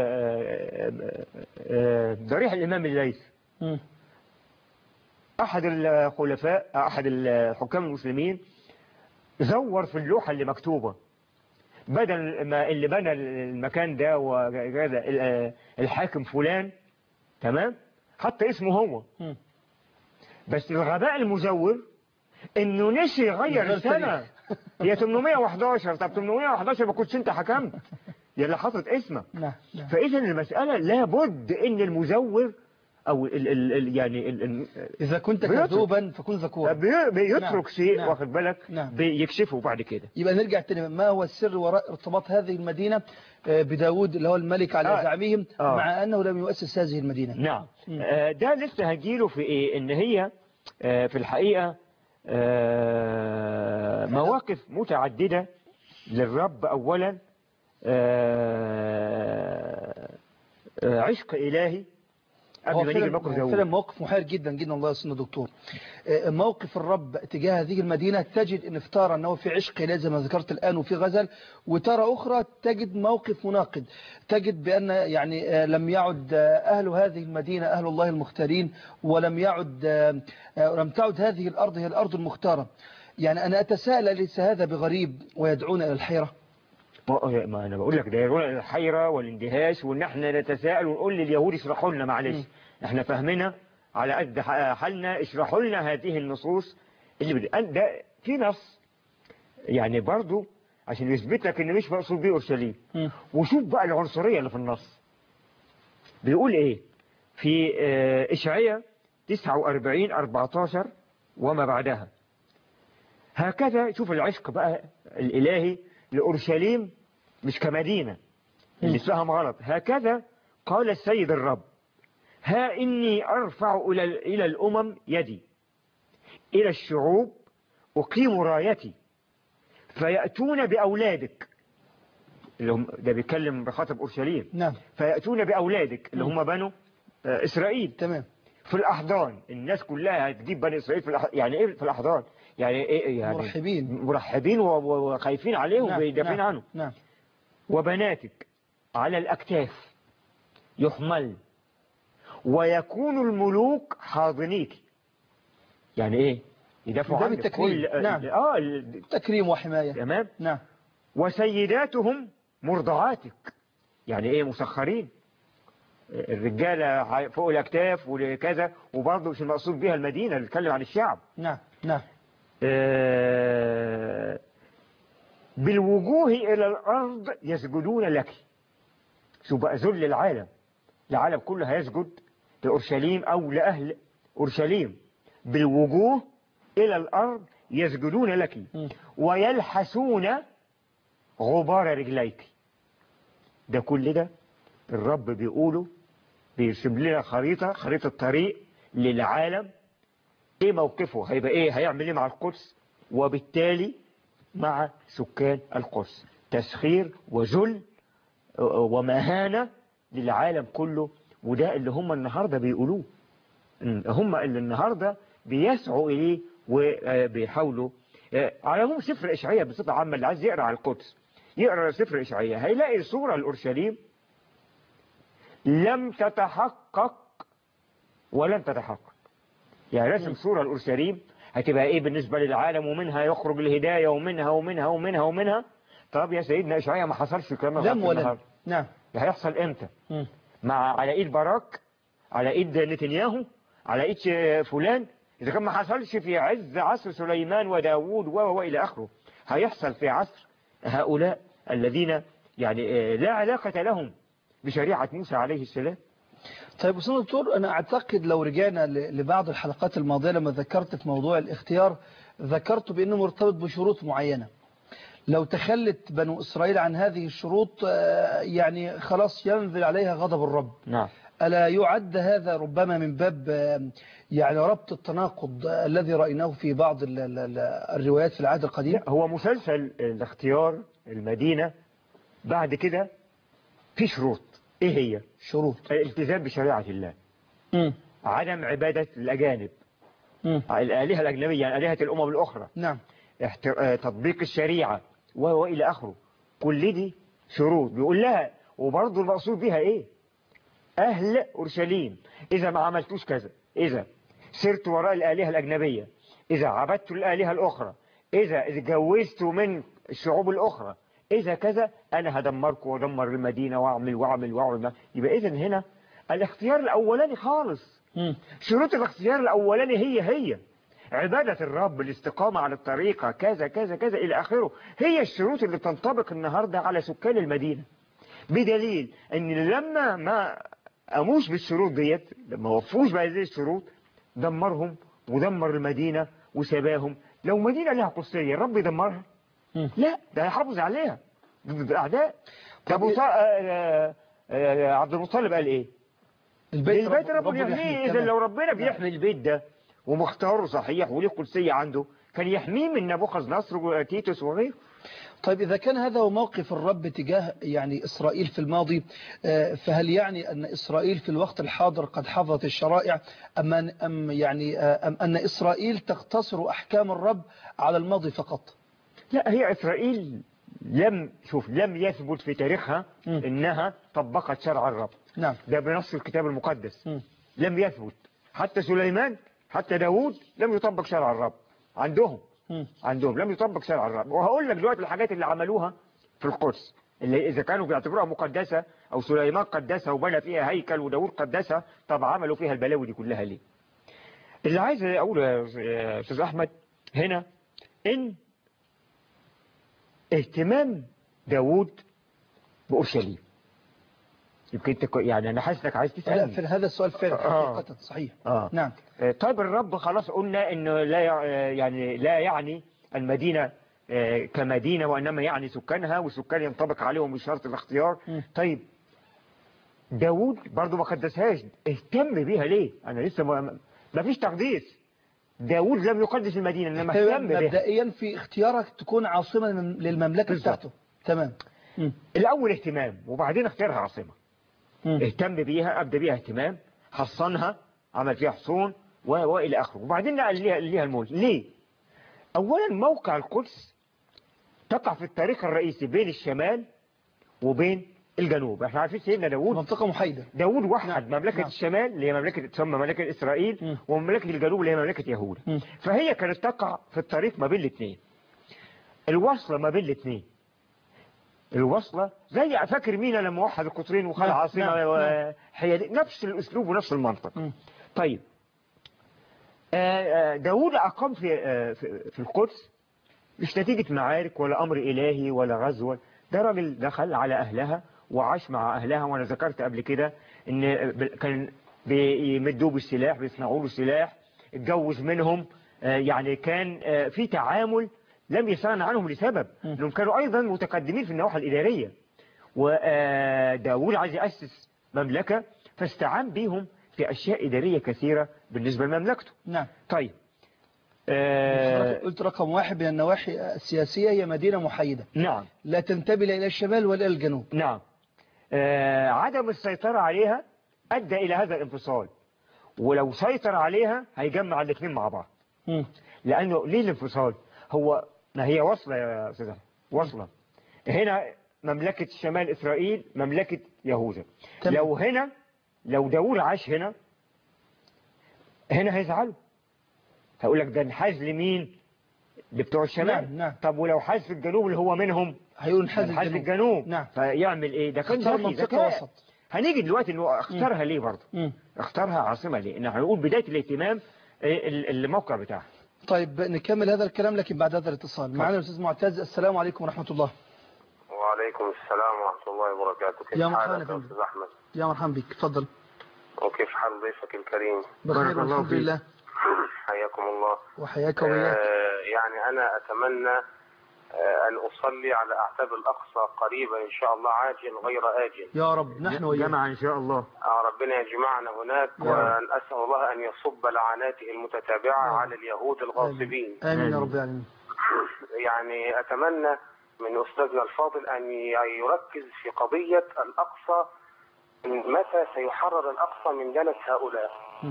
ضريح الامام الليث مم. احد الخلفاء احد الحكام المسلمين زور في اللوحه اللي مكتوبه بدل ما اللي بنى المكان ده وكذا الحاكم فلان تمام حط اسمه هو مم. بس الغباء المزور انه نسي يغير غير السنه هي 811 طب 811 ما كنتش انت حكمت يا اللي حاطط اسمك نعم نعم فاذا المساله لابد ان المزور او ال ال ال يعني ال ال إذا كنت بيترك. كذوبا فكن ذكورا بي- بيترك نعم. شيء نعم. واخد بالك نعم. بيكشفه بعد كده يبقى نرجع تاني ما هو السر وراء ارتباط هذه المدينة آه، بداود اللي هو الملك على آه. زعمهم آه. مع أنه لم يؤسس هذه المدينة نعم مم. آه، ده لسه هجيله في ايه ان هي آه، في الحقيقة آه، مواقف متعددة للرب اولا آه، آه، عشق الهي هو قبل ما نيجي فعلا, الموقف هو ده فعلا موقف محير جدا جدا الله يسلمه دكتور آه، موقف الرب تجاه هذه المدينة تجد ان في تارة انه في عشق إليه زي ما ذكرت الآن وفي غزل وتارة أخرى تجد موقف مناقض تجد بأن يعني آه، لم يعد آه، أهل هذه المدينة أهل الله المختارين ولم يعد آه، آه، لم تعد هذه الأرض هي الأرض المختارة يعني أنا أتساءل أليس هذا بغريب ويدعون إلى الحيرة ما ما انا بقول لك ده يقول الحيرة والاندهاش وان احنا نتساءل ونقول لليهود اشرحوا لنا معلش مم. احنا فاهمنا على قد ح- حالنا اشرحوا لنا هذه النصوص اللي بدي أن- ده في نص يعني برضو عشان يثبت لك ان مش مقصود بيه اورشليم مم. وشوف بقى العنصرية اللي في النص بيقول ايه في آه، اشعياء 49 14 وما بعدها هكذا شوف العشق بقى الالهي لأورشليم مش كمدينة اللي فهم غلط هكذا قال السيد الرب ها إني أرفع إلى إلى الأمم يدي إلى الشعوب أقيم رايتي فيأتون بأولادك اللي هم ده بيتكلم بخاطب أورشليم نعم فيأتون بأولادك اللي هم بنو آه، إسرائيل تمام في الأحضان الناس كلها هتجيب بني إسرائيل في الأحضان يعني إيه في الأحضان يعني إيه يعني مرحبين. مرحبين و- و- وخايفين عليهم نعم وبيدافعين نعم عنهم نعم وبناتك على الأكتاف يحمل ويكون الملوك حاضنيك يعني إيه يدافعوا ده عنك بالتكريم. كل نعم. آه ال- تكريم وحماية تمام نعم وسيداتهم مرضعاتك يعني ايه مسخرين الرجالة ع- فوق الأكتاف وكذا وبرضه مش المقصود بها المدينة اللي بتتكلم عن الشعب نعم نعم آه، بالوجوه إلى الأرض يسجدون لك شو بقى ذل العالم العالم كله هيسجد لأورشليم أو لأهل أورشليم بالوجوه إلى الأرض يسجدون لك مم. ويلحسون غبار رجليك ده كل ده الرب بيقوله بيرسم لنا خريطة خريطة طريق للعالم ايه موقفه هيبقى ايه هيعمل ايه مع القدس وبالتالي مع سكان القدس تسخير وذل ومهانة للعالم كله وده اللي هم النهاردة بيقولوه هم اللي النهاردة بيسعوا إليه وبيحاولوا على العموم سفر إشعياء بصفة عامة اللي عايز يقرأ على القدس يقرأ سفر إشعياء هيلاقي صورة لأورشليم لم تتحقق ولن تتحقق يعني رسم صورة لأورشليم هتبقى إيه بالنسبة للعالم ومنها يخرج الهداية ومنها ومنها ومنها ومنها طب يا سيدنا إشعياء ما حصلش الكلام ده لم لغاية ولن النهاردة. نعم ده هيحصل إمتى مم. مع على ايد باراك على ايد نتنياهو على ايد ش- فلان اذا كان ما حصلش في عز عصر سليمان وداوود و و الى اخره هيحصل في عصر هؤلاء الذين يعني آه، لا علاقة لهم بشريعة موسى عليه السلام طيب أستاذ دكتور أنا أعتقد لو رجعنا ل- لبعض الحلقات الماضية لما ذكرت في موضوع الاختيار ذكرت بأنه مرتبط بشروط معينة لو تخلت بنو إسرائيل عن هذه الشروط آه، يعني خلاص ينزل عليها غضب الرب نعم ألا يعد هذا ربما من باب آه، يعني ربط التناقض آه، الذي رأيناه في بعض ال- ال- ال- الروايات في العهد القديم هو مسلسل الاختيار المدينة بعد كده في شروط ايه هي شروط الالتزام بشريعة الله مم. عدم عبادة الأجانب مم. الآلهة الأجنبية يعني آلهة الأمم الأخرى نعم احت- آه، تطبيق الشريعة و- وإلى آخره كل دي شروط بيقول لها وبرضه المقصود بها إيه أهل أورشليم إذا ما عملتوش كذا إذا سرت وراء الآلهة الأجنبية إذا عبدت الآلهة الأخرى إذا اتجوزتوا من الشعوب الأخرى إذا كذا أنا هدمركم وأدمر المدينة وأعمل وأعمل وأعمل يبقى إذا هنا الاختيار الأولاني خالص مم. شروط الاختيار الأولاني هي هي عبادة الرب الاستقامة على الطريقة كذا كذا كذا إلى آخره هي الشروط اللي تنطبق النهاردة على سكان المدينة بدليل أن لما ما قاموش بالشروط ديت لما وفوش بهذه الشروط دمرهم ودمر المدينة وسباهم لو مدينة لها قدسية الرب يدمرها مم. لا ده هيحافظ عليها ضد الأعداء طب طب وط- آه، آه، آه، عبد المطلب قال إيه البيت البيت رب يحميه إذا تمام. لو ربنا بيحمي البيت ده ومختاره صحيح وليه قدسية عنده كان يحميه من نبوخذ نصر وتيتوس وغيره طيب إذا كان هذا هو موقف الرب تجاه يعني إسرائيل في الماضي آه، فهل يعني أن إسرائيل في الوقت الحاضر قد حفظت الشرائع أم, أن- أم يعني آه، أم أن إسرائيل تقتصر أحكام الرب على الماضي فقط لا هي إسرائيل لم شوف لم يثبت في تاريخها مم. إنها طبقت شرع الرب نعم ده بنص الكتاب المقدس مم. لم يثبت حتى سليمان حتى داوود لم يطبق شرع الرب عندهم مم. عندهم لم يطبق شرع الرب وهقول لك دلوقتي الحاجات اللي عملوها في القدس اللي إذا كانوا بيعتبروها مقدسة أو سليمان قدسها وبنى فيها هيكل وداوود قدسها طب عملوا فيها البلاوي دي كلها ليه اللي عايز أقوله يا أستاذ أحمد هنا إن اهتمام داوود بأورشليم يمكن انت كو- يعني انا حاسس انك عايز لا تسالني في هذا السؤال فعلا آه. حقيقة صحيح آه. نعم آه، طيب الرب خلاص قلنا انه لا يع- يعني لا يعني المدينة آه، كمدينة وانما يعني سكانها والسكان ينطبق عليهم بشرط الاختيار م. طيب داوود برضو ما قدسهاش اهتم بيها ليه انا لسه ما, ما فيش تقديس داوود لم يقدس المدينة انما اهتم بها مبدئيا في اختيارك تكون عاصمة للم- للمملكة بالظبط. بتاعته تمام مم. الاول اهتمام وبعدين اختارها عاصمة مم. اهتم بيها ابدا بيها اهتمام حصنها عمل فيها حصون و- والى اخره وبعدين نقل ليها ليها الملك ليه اولا موقع القدس تقع في الطريق الرئيسي بين الشمال وبين الجنوب احنا عارفين سيدنا داوود منطقة محايدة داوود وحد نعم، مملكة نعم. الشمال اللي هي مملكة تسمى مملكة إسرائيل مم. ومملكة الجنوب اللي هي مملكة يهوذا مم. فهي كانت تقع في الطريق ما بين الاثنين الوصلة ما بين الاثنين الوصلة زي فاكر مينا لما وحد القطرين وخلع نعم، عاصمة نعم، وحيادية نفس الأسلوب ونفس المنطق مم. طيب آه، آه، داوود أقام في آه، في في القدس مش نتيجة معارك ولا أمر إلهي ولا غزوة ده راجل دخل على أهلها وعاش مع أهلها وأنا ذكرت قبل كده إن ب- كان بيمدوه بالسلاح بيصنعوا له سلاح اتجوز منهم آه، يعني كان آه، في تعامل لم يستغنى عنهم لسبب م. انهم كانوا ايضا متقدمين في النواحي الاداريه وداوود عايز ياسس مملكه فاستعان بهم في اشياء اداريه كثيره بالنسبه لمملكته نعم طيب حضرتك آه قلت رقم واحد من النواحي السياسية هي مدينة محايدة نعم لا تنتمي لا إلى الشمال ولا إلى الجنوب نعم آه عدم السيطرة عليها أدى إلى هذا الانفصال ولو سيطر عليها هيجمع الاثنين مع بعض مم. لأنه ليه الانفصال هو ما هي وصلة يا أستاذ أحمد، وصلة هنا مملكة شمال إسرائيل مملكة يهوذا تمام. لو هنا لو داوود عاش هنا هنا هيزعلوا هيقول لك ده انحاز لمين لبتوع الشمال نعم، نعم. طب ولو حاز في الجنوب اللي هو منهم هيقول انحاز انحاز في الجنوب الجنوب نعم. فيعمل ايه ده كان اختار ذكي، منطقة ذكاء. وسط هنيجي دلوقتي انه اختارها ليه برضه مم. اختارها عاصمة ليه ان هنقول بداية الاهتمام إيه ال- الموقع بتاعها طيب نكمل هذا الكلام لكن بعد هذا الاتصال معنا الأستاذ معتز السلام عليكم ورحمة الله وعليكم السلام ورحمة الله وبركاته كيف يا مرحبا حالك يا يا فندم. أستاذ أحمد يا مرحبا بك تفضل وكيف حال ضيفك الكريم بخير بارك الله والحمد فيك. لله حياكم الله وحياك وإياك آه يعني أنا أتمنى آه أن أصلي على أعتاب الأقصى قريبا إن شاء الله عاجل غير آجل يا رب نحن وإياك جمع ان شاء الله آه ربنا يجمعنا هناك يا رب. وأن أسأل الله أن يصب لعناته المتتابعة يا رب. على اليهود الغاصبين آمين يا رب العالمين يعني أتمنى من أستاذنا الفاضل أن يركز في قضية الأقصى متى سيحرر الأقصى من دنس هؤلاء مم.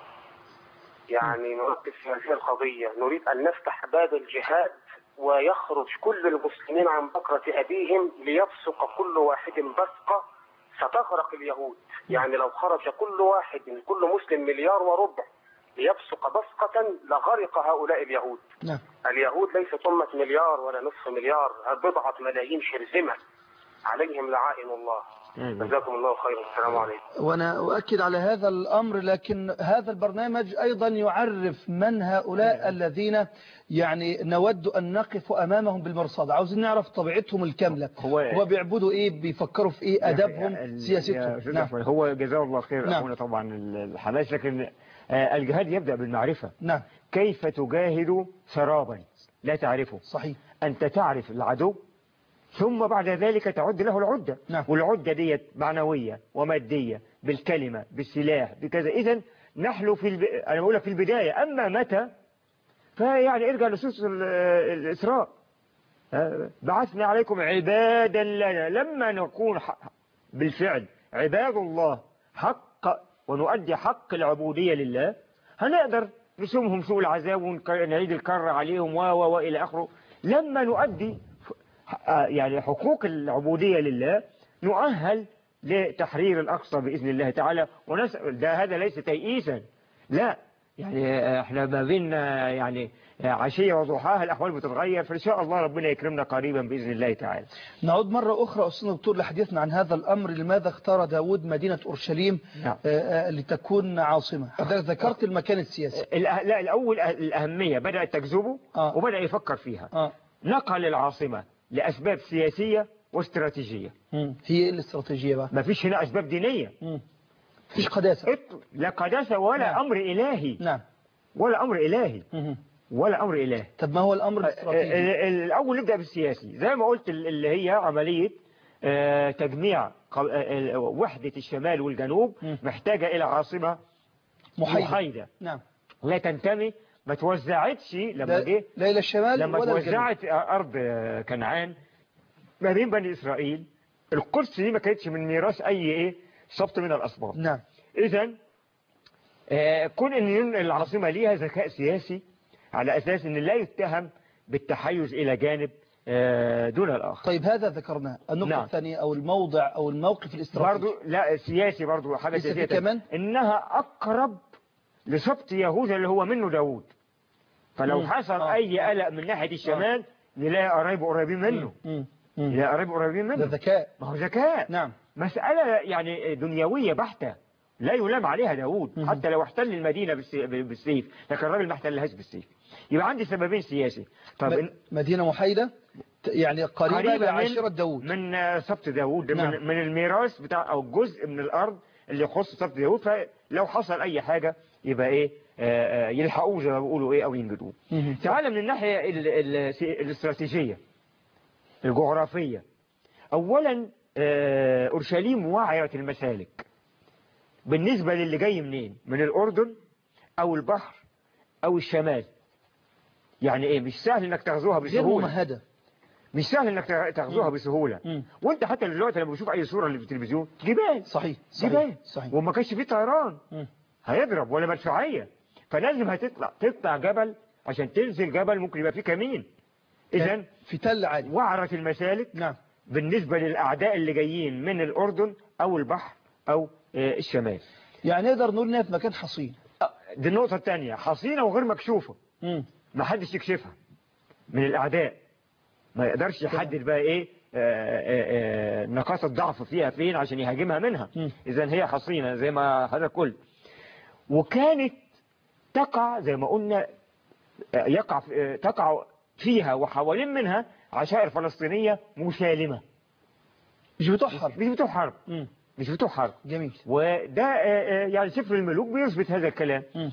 يعني نركز في هذه القضية نريد أن نفتح باب الجهاد ويخرج كل المسلمين عن بكرة أبيهم ليبصق كل واحد بصقة ستغرق اليهود يعني لو خرج كل واحد من كل مسلم مليار وربع ليبصق بصقة لغرق هؤلاء اليهود نعم اليهود ليست أمة مليار ولا نصف مليار بضعة ملايين شرذمة عليهم لعائن الله آمين. جزاكم الله خيرا السلام عليكم وأنا أؤكد على هذا الأمر لكن هذا البرنامج أيضا يعرف من هؤلاء الذين يعني نود أن نقف أمامهم بالمرصاد عاوزين نعرف طبيعتهم الكاملة هو- هو بيعبدوا إيه بيفكروا في إيه أدبهم ال- يا سياستهم أستاذ نعم أحمد، هو جزاه الله خير نعم. أخونا طبعا الحماس لكن آه، الجهاد يبدأ بالمعرفة نعم كيف تجاهد سرابا لا تعرفه صحيح أنت تعرف العدو ثم بعد ذلك تعد له العدة نعم. والعدة ديت معنوية ومادية بالكلمة بالسلاح بكذا إذا نحن في الب... أنا بقول لك في البداية أما متى فيعني ارجع لسوس ال- الإسراء آه، بعثنا عليكم عبادا لنا لما نكون ح- بالفعل عباد الله حق ونؤدي حق العبودية لله هنقدر نسومهم سوء العذاب ونعيد الكرة عليهم و و وإلى آخره لما نؤدي ف- آه، يعني حقوق العبودية لله نؤهل لتحرير الأقصى بإذن الله تعالى ونسأل ده هذا ليس تيئيسا لا يعني احنا ما بين آه، يعني آه، عشية وضحاها الأحوال بتتغير فإن شاء الله ربنا يكرمنا قريبا بإذن الله تعالى نعود مرة أخرى أستاذ دكتور لحديثنا عن هذا الأمر لماذا اختار داود مدينة أورشليم نعم. آه، آه، لتكون عاصمة حضرتك ذكرت المكان السياسي الأه... لا الأول أه- الأهمية بدأت تجذبه آه. وبدأ يفكر فيها آه. نقل العاصمة لأسباب سياسية واستراتيجية مم. هي إيه الاستراتيجية بقى ما فيش هنا أسباب دينية مم. فيش قداسة اط- لا قداسة ولا نعم. أمر إلهي نعم ولا أمر إلهي مم. ولا أمر إلهي طب ما هو الأمر ال- الاستراتيجي ال- الأول نبدأ بالسياسي زي ما قلت ال- اللي هي عملية آه، تجميع ق- آه، وحدة الشمال والجنوب مم. محتاجة إلى عاصمة محايدة محايدة نعم لا تنتمي ما توزعتش لما لا, جه لا إلى الشمال لما ولا الجنوب توزعت أرض كنعان ما بين بني إسرائيل القدس دي ما كانتش من ميراث أي إيه سبط من الأسباط نعم إذا كون أن العاصمة ليها ذكاء سياسي على أساس أن لا يتهم بالتحيز إلى جانب آه، دون الآخر طيب هذا ذكرناه النقطة نعم. الثانية أو الموضع أو الموقف الاستراتيجي برضو لا سياسي برضو حاجة لسه في سياسية كمان؟ إنها أقرب لسبط يهوذا اللي هو منه داوود فلو مم. حصل آه. أي قلق من ناحية الشمال نلاقي قرايبه قريبين منه مم. مم. نلاقي قرايبه قريبين ده منه ذكاء ما هو ذكاء نعم مسألة يعني دنيوية بحتة لا يلام عليها داوود مم. حتى لو احتل المدينة بالسي- بالسيف لكن الراجل ما احتلهاش بالسيف يبقى عندي سببين سياسي طب م- إن- مدينة محايدة ت- يعني قريبة قريبة من- لعشيرة داود من آه، سبط داوود نعم. من, من الميراث بتاع او جزء من الارض اللي يخص سبط داوود فلو حصل اي حاجة يبقى ايه آه، آه، يلحقوه زي ما بيقولوا ايه او ينجدوه مم. تعال من الناحية ال- ال- الاستراتيجية الجغرافية أولا آه، أورشليم وعرة المسالك بالنسبة للي جاي منين من الأردن أو البحر أو الشمال يعني إيه مش سهل إنك تغزوها غير بسهولة ممهدة مش سهل إنك تغ- تغزوها مم. بسهولة مم. وأنت حتى دلوقتي لما بشوف أي صورة اللي في التلفزيون جبال صحيح صحيح جبال صحيح وما كانش فيه طيران مم. هيضرب ولا مدفعية فلازم هتطلع تطلع جبل عشان تنزل جبل ممكن يبقى فيه كمين إذا في تل عالي وعرة المسالك نعم بالنسبة للأعداء اللي جايين من الأردن أو البحر أو آه، الشمال يعني نقدر نقول انها في مكان حصين آه، دي النقطة الثانية حصينة وغير مكشوفة مم. ما حدش يكشفها من الأعداء ما يقدرش يحدد بقى إيه آه، آه، آه، نقاط الضعف فيها فين عشان يهاجمها منها مم. إذا هي حصينة زي ما حضرتك قلت وكانت تقع زي ما قلنا آه، يقع في- آه، تقع فيها وحوالين منها عشائر فلسطينية مسالمة مش بتوع حرب مش بتوع حرب مم. مش بتوع حرب جميل وده آه، آه، يعني سفر الملوك بيثبت هذا الكلام مم.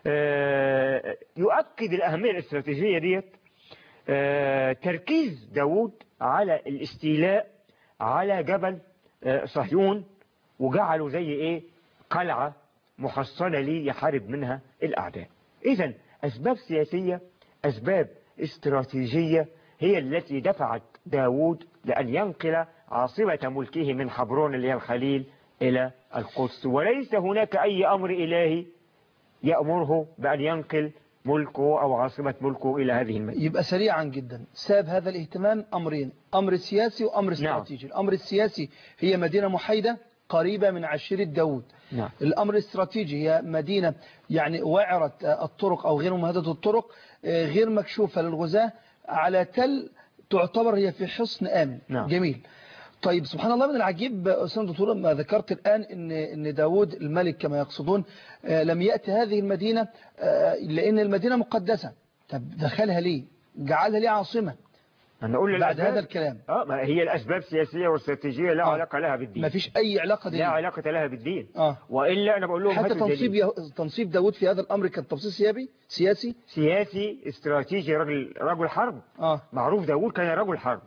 آه، يؤكد الأهمية الاستراتيجية ديت آه، تركيز داود على الاستيلاء على جبل آه، صهيون وجعله زي ايه قلعة محصنة ليه يحارب منها الأعداء إذا أسباب سياسية أسباب استراتيجية هي التي دفعت داود لأن ينقل عاصمة ملكه من حبرون اللي هي الخليل إلى القدس وليس هناك أي أمر إلهي يأمره بأن ينقل ملكه أو عاصمة ملكه إلى هذه المدينة يبقى سريعا جدا ساب هذا الاهتمام أمرين أمر سياسي وأمر استراتيجي الأمر السياسي هي مدينة محايدة قريبة من عشيرة داود نعم الأمر الاستراتيجي هي مدينة يعني وعرة آه، الطرق أو غير ممهدة الطرق آه، غير مكشوفة للغزاة على تل تعتبر هي في حصن آمن نعم. جميل طيب سبحان الله من العجيب أستاذ دكتور ما ذكرت الآن إن إن داود الملك كما يقصدون آه، لم يأتي هذه المدينة آه، لأن المدينة مقدسة طب دخلها ليه جعلها ليه عاصمة أنا أقول بعد للأسباب- هذا الكلام اه ما هي الأسباب سياسية واستراتيجية لا آه. علاقة لها بالدين ما فيش أي علاقة لا دي علاقة لها بالدين آه. وإلا أنا بقول لهم حتى هاتوا تنصيب دليل. يه... تنصيب داود في هذا الأمر كان تنصيب سيابي سياسي سياسي استراتيجي رجل رجل حرب آه معروف داوود كان رجل حرب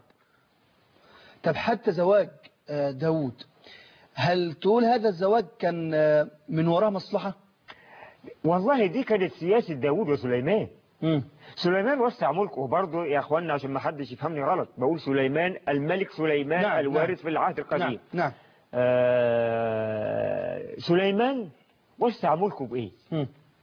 طب حتى زواج آه، داود هل تقول هذا الزواج كان آه، من وراه مصلحة والله دي كانت سياسة داوود وسليمان مم. سليمان وسع ملكه برضه يا اخوانا عشان ما حدش يفهمني غلط بقول سليمان الملك سليمان نعم، الوارث نعم. في العهد القديم نعم نعم آه سليمان وسع ملكه بايه مم.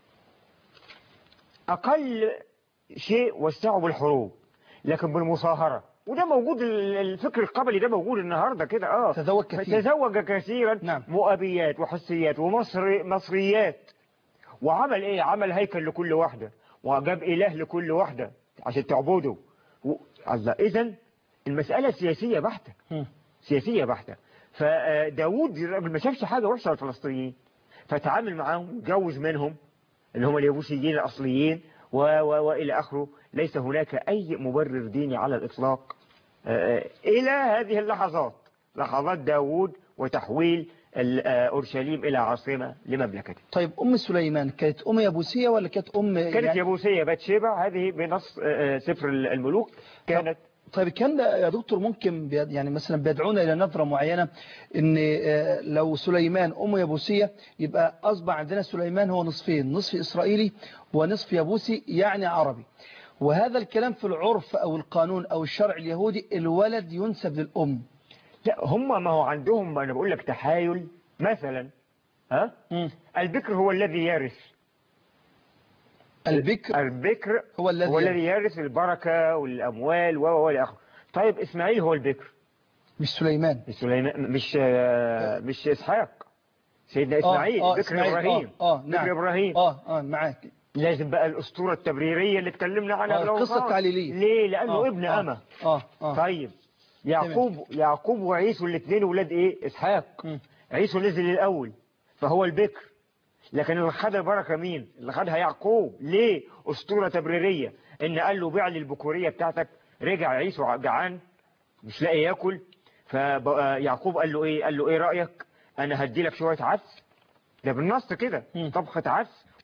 اقل شيء وسعه بالحروب لكن بالمصاهرة وده موجود ال- الفكر القبلي ده موجود النهاردة كده اه تزوج كثير تزوج كثيرا نعم. مؤبيات وحسيات ومصري مصريات وعمل ايه عمل هيكل لكل واحدة وجاب اله لكل واحدة عشان تعبده و... الله اذا المسألة سياسية بحتة مم. سياسية بحتة فداود الراجل ما شافش حاجة وحشة على الفلسطينيين فتعامل معاهم جوز منهم اللي هم اليبوسيين الأصليين و و وإلى آخره ليس هناك أي مبرر ديني على الإطلاق آه، إلى هذه اللحظات لحظات داود وتحويل ال- آه، أورشليم إلى عاصمة لمملكته طيب أم سليمان كانت أم يبوسية ولا كانت أم كانت يعني يبوسية باتشيبة هذه بنص آه، آه، سفر الملوك كانت طيب كان ده يا دكتور ممكن بيد يعني مثلا بيدعونا إلى نظرة معينة إن آه، لو سليمان أم يبوسية يبقى أصبح عندنا سليمان هو نصفين نصف إسرائيلي ونصف يبوسي يعني عربي وهذا الكلام في العرف أو القانون أو الشرع اليهودي الولد ينسب للأم لا هم ما هو عندهم أنا بقول لك تحايل مثلا ها مم. البكر هو الذي يرث البكر البكر هو الذي هو الذي يرث. يرث البركة والأموال و و إلى آخره طيب إسماعيل هو البكر مش سليمان مش سليمان مش آه، مش إسحاق سيدنا إسماعيل آه بكر إسماعيل. إبراهيم آه, آه نعم بكر إبراهيم آه آه معاك لازم بقى الأسطورة التبريرية اللي اتكلمنا عنها آه في الأول القصة خالص. التعليلية ليه لأنه آه ابن آه أما آه آه طيب يعقوب يعقوب وعيسو الاثنين ولاد ايه اسحاق مم. عيسو نزل الاول فهو البكر لكن اللي خد البركه مين اللي خدها يعقوب ليه اسطوره تبريريه ان قال له بيع لي البكوريه بتاعتك رجع عيسو جعان مش لاقي ياكل فيعقوب قال له ايه قال له ايه رايك انا هدي لك شويه عدس ده بالنص كده مم. طبخه عدس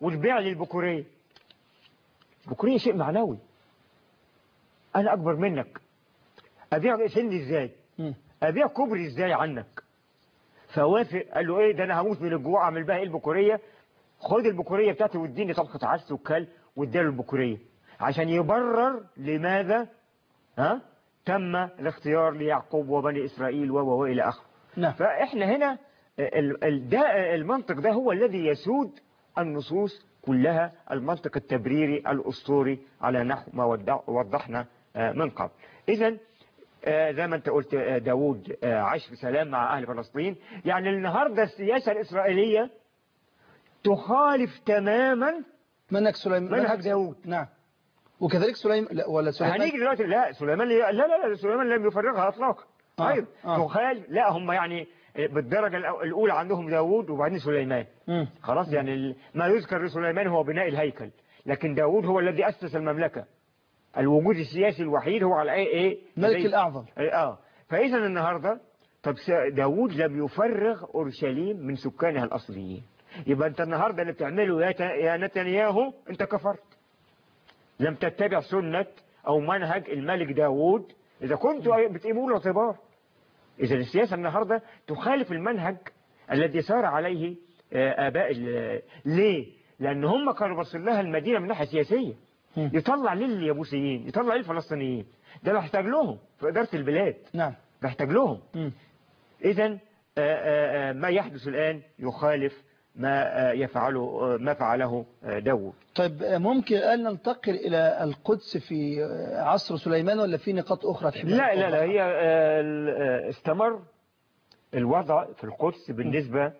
وتبيع لي البكورية البكورية شيء معنوي أنا أكبر منك أبيع سني إزاي مم. أبيع كبري إزاي عنك فوافق قال له إيه ده أنا هموت من الجوع أعمل بها إيه البكورية خد البكورية بتاعتي واديني طبخة عدس وكل واداله البكورية عشان يبرر لماذا ها تم الاختيار ليعقوب وبني إسرائيل و و إلى آخره نعم فإحنا هنا ال- ال- ده المنطق ده هو الذي يسود النصوص كلها المنطق التبريري الأسطوري على نحو ما ودع- وضحنا آه، من قبل إذا زي ما أنت قلت آه، داود آه، عاش في سلام مع أهل فلسطين يعني النهاردة السياسة الإسرائيلية تخالف تماما منهج سليمان منهج داود نعم وكذلك سليمان لا ولا سليمان هنيجي دلوقتي لا سليمان لا لا لا سليمان لم يفرغها اطلاقا آه، طيب آه. تخال لا هم يعني بالدرجه الأو- الاولى عندهم داوود وبعدين سليمان مم. خلاص يعني ال- ما يذكر لسليمان هو بناء الهيكل لكن داوود هو الذي اسس المملكه الوجود السياسي الوحيد هو على ايه ايه ملك زي- الأعظم اه فاذا النهارده طب س- داوود لم يفرغ اورشليم من سكانها الاصليين يبقى انت النهارده اللي بتعمله يا ت- يا نتنياهو انت كفرت لم تتبع سنة أو منهج الملك داوود إذا كنتوا بتقيموا له اعتبار إذا السياسة النهاردة تخالف المنهج الذي سار عليه آه، آباء ال- ليه؟ لأن هم كانوا باصين لها المدينة من ناحية سياسية مم. يطلع ليه اليابوسيين يطلع ليه الفلسطينيين ده محتاج لهم في إدارة البلاد نعم محتاج لهم مم. إذا ما يحدث الآن يخالف ما آه، يفعله آه، ما فعله آه، داوود طيب آه، ممكن أن ننتقل إلى القدس في آه، عصر سليمان ولا في نقاط أخرى تحب لا لا لا توضحها؟ هي آه، ال- آه، استمر الوضع في القدس بالنسبة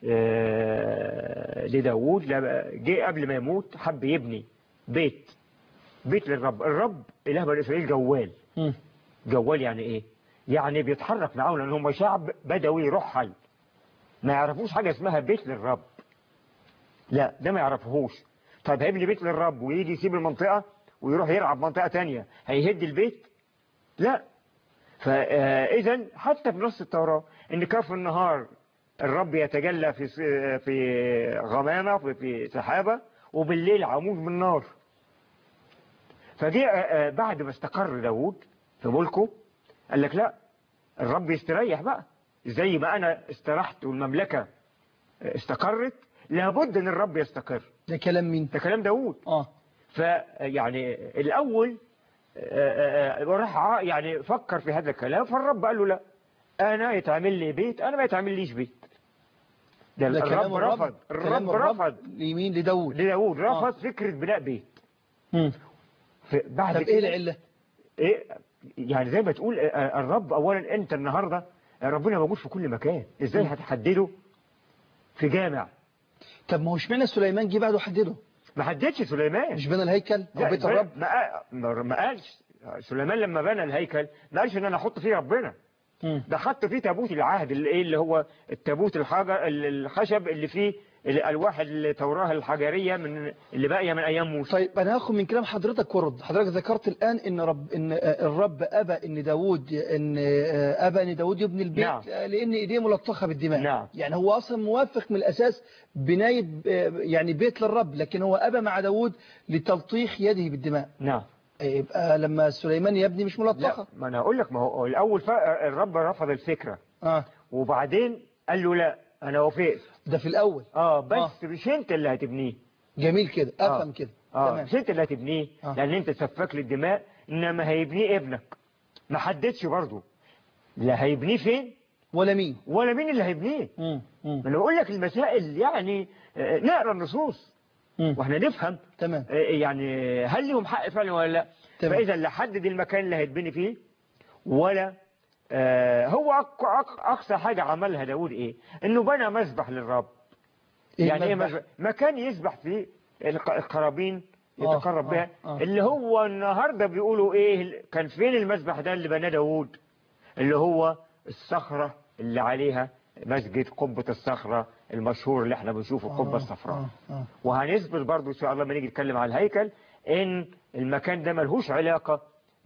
آه، لداوود لما جه قبل ما يموت حب يبني بيت بيت للرب الرب إله بني إسرائيل جوال مم. جوال يعني إيه يعني بيتحرك معاهم لأن هم شعب بدوي رحل ما يعرفوش حاجة اسمها بيت للرب لا ده ما يعرفوهوش طيب هيبني بيت للرب ويجي يسيب المنطقة ويروح يلعب منطقة تانية هيهد البيت لا فإذا حتى في نص التوراة إن كان في النهار الرب يتجلى في س- في غمامة في- في سحابة وبالليل عمود من نار فجاء آه، بعد ما استقر داوود في ملكه قال لك لا الرب يستريح بقى زي ما أنا استرحت والمملكة استقرت لابد ان الرب يستقر ده كلام مين ده كلام داوود آه فيعني الاول آه، آه، راح ع- يعني فكر في هذا الكلام فالرب قال له لا انا يتعمل لي بيت انا ما يتعمل ليش بيت ده ده كلام الرب رفض كلام الرب رفض لمين لداود لداود آه. رفض فكرة بناء بيت مم. ف- بعد طب كده- إيه العلة ايه يعني زي ما تقول آه، الرب اولا انت النهارده ربنا موجود في كل مكان ازاي م. هتحدده في جامع طب ما هو اشمعنى سليمان جه بعده حدده ما حددش سليمان مش بنى الهيكل أو لا، بيت ما- الرب ما ما- ما قالش سليمان لما بنى الهيكل ما قالش ان انا احط فيه ربنا مم. ده حط فيه تابوت العهد اللي ايه اللي هو التابوت الحجر الخشب اللي فيه الالواح التوراه الحجريه من اللي باقيه من ايام موسى طيب انا هاخد من كلام حضرتك ورد حضرتك ذكرت الان ان رب ان آه، الرب ابى ان داوود ان آه، ابى ان داوود يبني البيت نعم. آه، لان ايديه ملطخه بالدماء نعم. يعني هو اصلا موافق من الاساس بنايه آه، يعني بيت للرب لكن هو ابى مع داوود لتلطيخ يده بالدماء نعم آه، يبقى لما سليمان يبني مش لا ملطخه ما انا اقول لك ما هو الاول ف- الرب رفض الفكره اه وبعدين قال له لا انا وافقت ده في الاول اه بس مش انت اللي هتبنيه جميل كده آه. افهم كده اه تمام مش انت اللي هتبنيه آه. لان انت سفاك للدماء انما هيبنيه ابنك ما حددش برضه لا هيبنيه فين ولا مين ولا مين اللي هيبنيه مم. مم. ما انا بقول لك المسائل يعني آه، نقرا النصوص مم. واحنا نفهم تمام آه، يعني هل لهم حق فعلا ولا لا تمام. فاذا لا حدد المكان اللي هيتبني فيه ولا آه، هو أق- أق- اقصى حاجه عملها داود ايه انه بنى مسبح للرب يعني ايه المذبح؟ مسبح مكان يسبح فيه الق- القرابين آه، يتقرب آه، بها آه. اللي هو النهارده بيقولوا ايه كان فين المسبح ده اللي بناه داوود اللي هو الصخره اللي عليها مسجد قبة الصخرة المشهور اللي احنا بنشوفه القبة آه، الصفراء آه، آه. وهنثبت برضو ان شاء الله لما نيجي نتكلم على الهيكل ان المكان ده ملهوش علاقة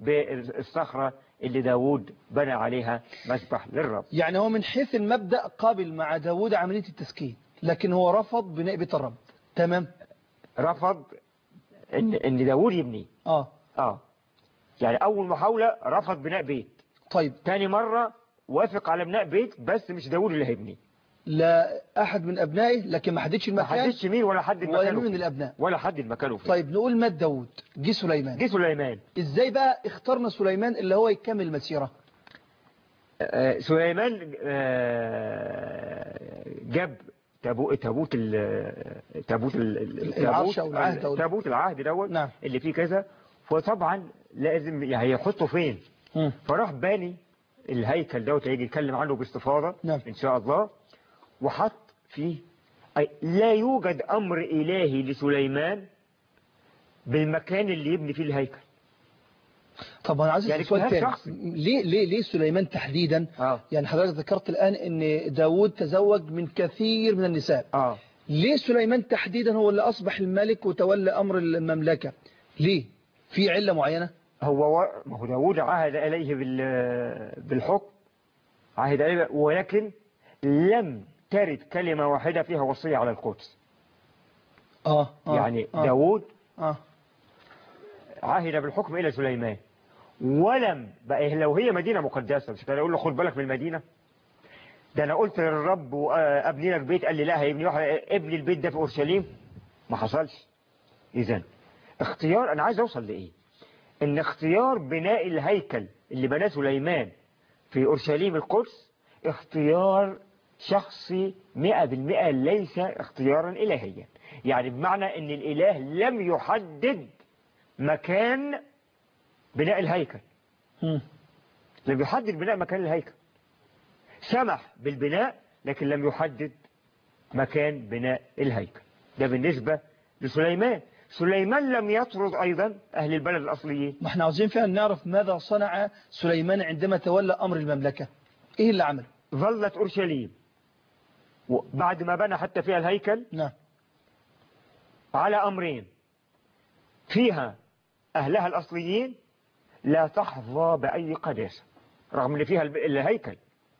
بالصخرة اللي داوود بنى عليها مسبح للرب يعني هو من حيث المبدأ قابل مع داود عملية التسكين لكن هو رفض بناء بيت الرب تمام رفض ان ان داوود يبني اه اه يعني اول محاولة رفض بناء بيت طيب تاني مرة وافق على بناء بيت بس مش داوود اللي هيبني لا احد من ابنائه لكن ما حددش ما المكان حددش مين ولا حدد ولا مكانه مين من فين. الابناء ولا حدد مكانه فين طيب نقول مات داوود جه سليمان جه سليمان ازاي بقى اخترنا سليمان اللي هو يكمل المسيرة آه، سليمان آه، جاب تابو- تابوت ال- تابوت ال- ال- العرش تابوت أو العهد أو- تابوت العهد دوت نعم. اللي فيه كذا فطبعا لازم يعني يحطه فين مم. فراح باني الهيكل دوت هيجي يتكلم عنه باستفاضة نعم. ان شاء الله وحط فيه أي لا يوجد امر الهي لسليمان بالمكان اللي يبني فيه الهيكل طب انا عايز يعني يعني سؤال اجتهاد تاني شخصي. ليه ليه ليه سليمان تحديدا اه يعني حضرتك ذكرت الان ان داوود تزوج من كثير من النساء اه ليه سليمان تحديدا هو اللي اصبح الملك وتولى امر المملكة ليه في علة معينة هو و... ما هو داوود عهد إليه بال... بالحكم عهد إليه ولكن لم ترد كلمة واحدة فيها وصية على القدس اه, آه يعني آه داوود آه عهد بالحكم إلى سليمان ولم بقى لو هي مدينة مقدسة مش كان يقول له خد بالك من المدينة ده أنا قلت للرب وأبني لك بيت قال لي لا هيبني واحد ابني البيت ده في أورشليم ما حصلش إذا اختيار أنا عايز أوصل لإيه إن اختيار بناء الهيكل اللي بناه سليمان في أورشليم القدس اختيار شخصي مئة بالمئة ليس اختيارا إلهيا يعني بمعنى أن الإله لم يحدد مكان بناء الهيكل مم. لم يحدد بناء مكان الهيكل سمح بالبناء لكن لم يحدد مكان بناء الهيكل ده بالنسبة لسليمان سليمان لم يطرد أيضا أهل البلد الأصليين ما احنا عاوزين فعلا نعرف ماذا صنع سليمان عندما تولى امر المملكة ايه اللي عمله ظلت أورشليم بعد ما بنى حتى فيها الهيكل نعم على أمرين فيها أهلها الأصليين لا تحظى بأي قداسة رغم أن فيها الب- الهيكل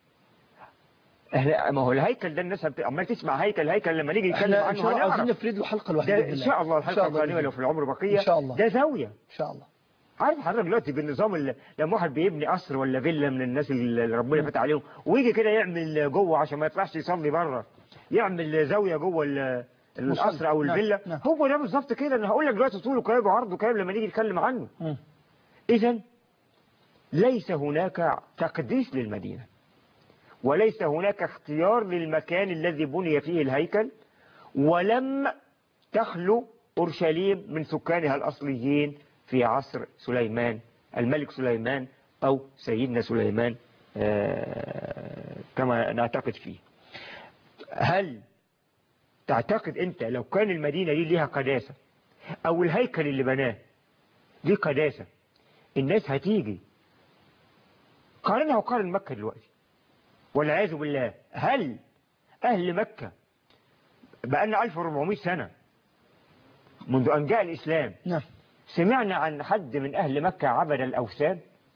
أهل ما هو الهيكل ده الناس هبت- عمال تسمع هيكل هيكل لما نيجي نتكلم احنا ان عنه شاء الله عاوزين هنعرف نفرد له حلقة لوحدها ده بإذن إن شاء الله الحلقة بإذن القادمة الله. لو في العمر بقية إن شاء الله. ده زاوية ان شاء الله عارف حضرتك دلوقتي بالنظام اللي لما واحد بيبني قصر ولا فيلا من الناس اللي ربنا فتح عليهم ويجي كده يعمل جوه عشان ما يطلعش يصلي بره يعمل زاويه جوه ال- القصر او نعم، الفيلا نعم. هو ده بالظبط كده انا هقول لك دلوقتي طوله كام وعرضه كام لما نيجي نتكلم عنه مم. اذا ليس هناك تقديس للمدينه وليس هناك اختيار للمكان الذي بني فيه الهيكل ولم تخلو أورشليم من سكانها الأصليين في عصر سليمان الملك سليمان أو سيدنا سليمان آه، كما نعتقد فيه هل تعتقد أنت لو كان المدينة دي ليها قداسة أو الهيكل اللي بناه ليه قداسة الناس هتيجي قارنها وقارن مكة دلوقتي والعياذ بالله هل أهل مكة بقالنا 1400 سنة منذ أن جاء الإسلام نعم سمعنا عن حد من أهل مكة عبد الأوثان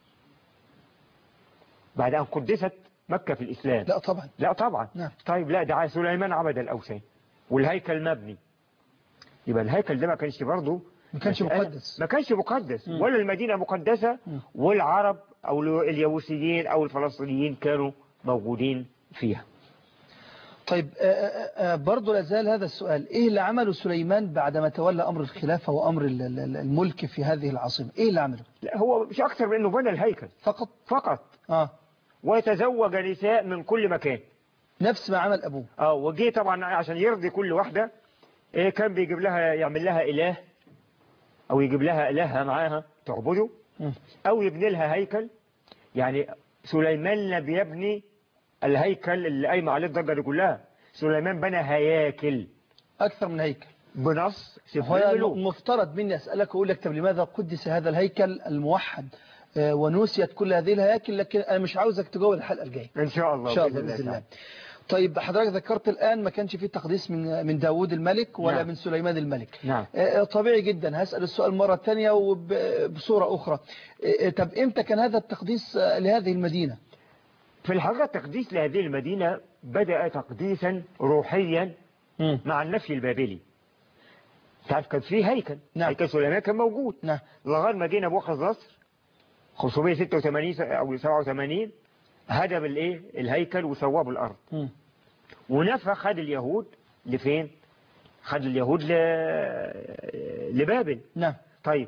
بعد أن قدست مكة في الإسلام لا طبعا لا طبعا نعم. طيب لا ده سليمان عبد الأوثان والهيكل مبني يبقى الهيكل ده ما كانش برضه ما كانش مسألة- مقدس. ما كانش مقدس مم. ولا المدينة مقدسة مم. والعرب أو اليوسيين أو الفلسطينيين كانوا موجودين فيها طيب آه، آه، آه، برضو لازال هذا السؤال ايه اللي عمله سليمان بعدما تولى امر الخلافة وامر ال- ال- الملك في هذه العاصمة ايه اللي عمله لا هو مش أكثر من أنه بنى الهيكل فقط فقط اه وتزوج نساء من كل مكان نفس ما عمل ابوه اه وجي طبعا عشان يرضي كل واحدة إيه كان بيجيب لها يعمل لها إله أو يجيب لها إلهها معاها تعبده مم. أو يبني لها هيكل يعني سليمان لم يبني الهيكل اللي قايمة عليه الضجة دي كلها سليمان بنى هياكل اكثر من هيكل بنص هو سفر الملوك المفترض مني اسالك واقول لك طب لماذا قدس هذا الهيكل الموحد آه، ونسيت كل هذه الهياكل لكن انا مش عاوزك تجاوب الحلقة الجاية إن شاء الله ان شاء الله باذن الله تعالى. طيب حضرتك ذكرت الان ما كانش فيه تقديس من من داوود الملك ولا نعم. من سليمان الملك نعم. آه، طبيعي جدا هسأل السؤال مرة تانية وبصورة أخرى آه، طب إمتى كان هذا التقديس آه، لهذه المدينة في الحقيقة التقديس لهذه المدينة بدأ تقديسا روحيا مع النفي البابلي تعرف كان في هيكل نعم. هيكل سليمان كان موجود نعم لغايه ما جينا بوخذ نصر 586 او 87 هدم الايه الهيكل وسواه بالارض مم. ونفى خد اليهود لفين خد اليهود ل... لبابل نعم طيب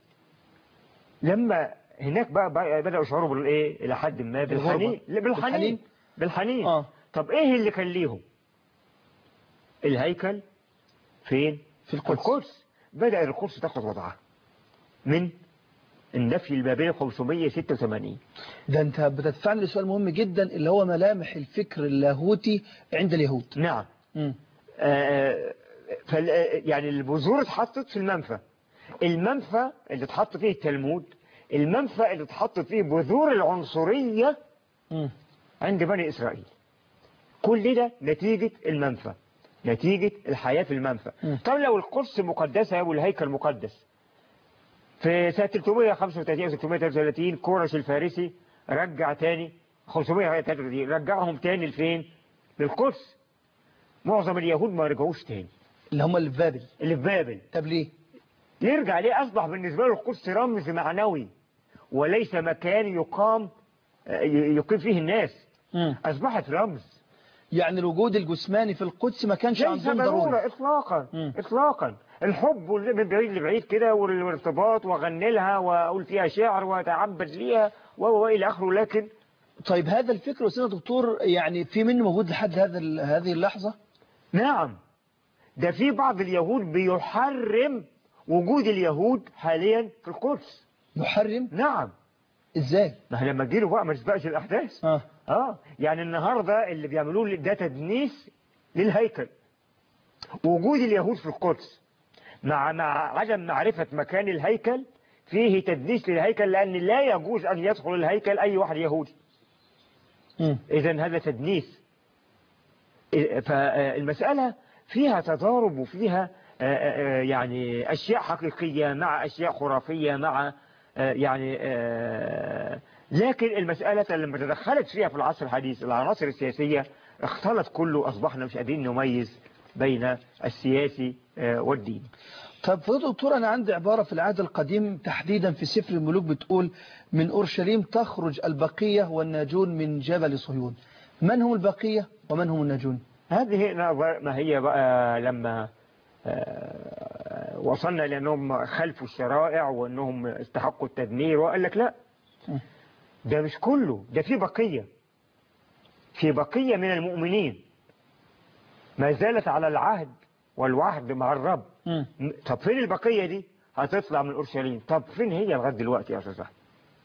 لما هناك بقى, بقى بدأوا يشعروا بالايه الى حد ما بالغربة. بالحنين لا، بالحنين؟ بالحنين بالحنين آه. طب ايه اللي كان ليهم الهيكل فين في القدس. القدس بدأ القدس تاخد وضعها من النفي البابلي 586 ده انت بتدفعني لسؤال مهم جدا اللي هو ملامح الفكر اللاهوتي عند اليهود نعم مم. آه، فال يعني البذور اتحطت في المنفى المنفى اللي اتحط فيه التلمود المنفى اللي اتحط فيه بذور العنصرية مم. عند بني إسرائيل كل ده نتيجة المنفى نتيجة الحياة في المنفى م. طب لو القدس مقدسة والهيكل مقدس في سنة 335 أو 333 كورش الفارسي رجع تاني 533 رجعهم تاني لفين؟ للقدس معظم اليهود ما رجعوش تاني اللي هم اللي في بابل اللي في بابل طب ليه يرجع ليه أصبح بالنسبة له القدس رمز معنوي وليس مكان يقام يقيم فيه الناس مم. أصبحت رمز يعني الوجود الجسماني في القدس ما كانش ليس عندهم ضروري ضرورة إطلاقا مم. إطلاقا الحب واللي من بعيد لبعيد كده والارتباط وأغني لها وأقول فيها شعر وأتعبد ليها و- وإلى آخره لكن طيب هذا الفكر أستاذ دكتور يعني في منه موجود لحد هذا ال- هذه اللحظة نعم ده في بعض اليهود بيحرم وجود اليهود حاليا في القدس يحرم نعم ازاي ما احنا لما تجيله بقى ما نسبقش الأحداث اه اه يعني النهاردة اللي بيعملوه ده تدنيس للهيكل وجود اليهود في القدس مع مع عدم معرفة مكان الهيكل فيه تدنيس للهيكل لأن لا يجوز أن يدخل الهيكل أي واحد يهودي مم. إذا هذا تدنيس إيه، فالمسألة فيها تضارب وفيها آه، آه، يعني أشياء حقيقية مع أشياء خرافية مع آه، يعني آه، لكن المسألة لما تدخلت فيها في العصر الحديث العناصر السياسية اختلط كله أصبحنا مش قادرين نميز بين السياسي آه، والدين طب فضل دكتور أنا عندي عبارة في العهد القديم تحديدا في سفر الملوك بتقول من أورشليم تخرج البقية والناجون من جبل صهيون من هم البقية ومن هم الناجون هذه نظر- ما هي بقى لما آه، وصلنا لأنهم خلفوا الشرائع وأنهم استحقوا التدمير وقال لك لا ده مش كله ده في بقية في بقية من المؤمنين ما زالت على العهد والوعد مع الرب مم. طب فين البقية دي هتطلع من أورشليم طب فين هي لغاية دلوقتي يا أستاذ أحمد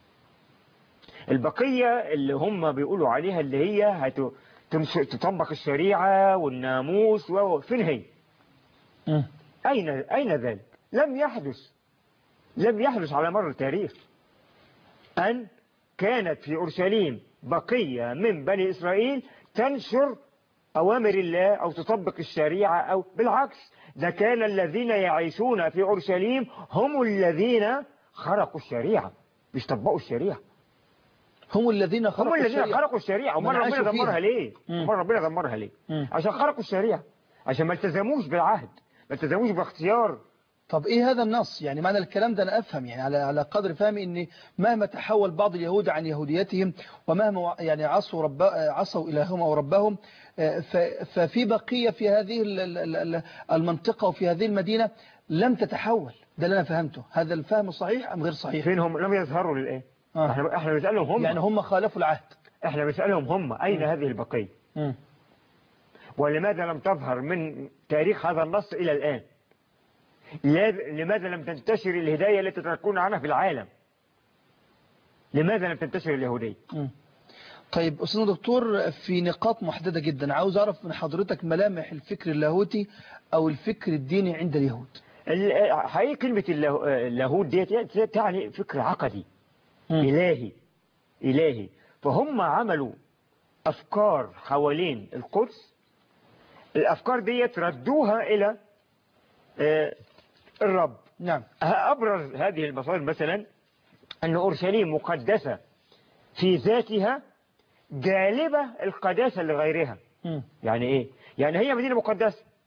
البقية اللي هم بيقولوا عليها اللي هي هت... تمس- تطبق الشريعة والناموس و... فين هي مم. أين أين ذلك لم يحدث لم يحدث على مر التاريخ أن كانت في أورشليم بقية من بني إسرائيل تنشر أوامر الله أو تطبق الشريعة أو بالعكس ده كان الذين يعيشون في أورشليم هم الذين خرقوا الشريعة مش طبقوا الشريعة هم الذين خرقوا هم الذين الشريعة. خرقوا الشريعة من ومر ربنا عاشوا دمرها فيها. ليه مم. ومر ربنا دمرها ليه مم. عشان خرقوا الشريعة عشان ما التزموش بالعهد ما التزموش باختيار طب ايه هذا النص يعني معنى الكلام ده انا افهم يعني على على قدر فهمي ان مهما تحول بعض اليهود عن يهوديتهم ومهما يعني عصوا رب عصوا الههم او ربهم آه، ف- ففي بقيه في هذه ال- ال- ال- المنطقه وفي هذه المدينه لم تتحول ده اللي انا فهمته هذا الفهم صحيح ام غير صحيح فينهم لم يظهروا للايه آه. احنا احنا بنسالهم هم يعني هم خالفوا العهد احنا بنسالهم هم اين هذه البقيه مم. ولماذا لم تظهر من تاريخ هذا النص الى الان لا- لماذا لم تنتشر الهدايه التي تكون عنها في العالم لماذا لم تنتشر اليهوديه مم. طيب أستاذ دكتور في نقاط محددة جدا عاوز أعرف من حضرتك ملامح الفكر اللاهوتي أو الفكر الديني عند اليهود ال- حقيقة كلمة الله- اللاهوت ديت تعني فكر عقدي مم. إلهي إلهي فهم عملوا أفكار حوالين القدس الأفكار ديت ردوها إلى آه، الرب نعم أبرز هذه المصادر مثلا أن أورشليم مقدسة في ذاتها جالبة القداسة لغيرها مم. يعني إيه؟ يعني هي مدينة مقدسة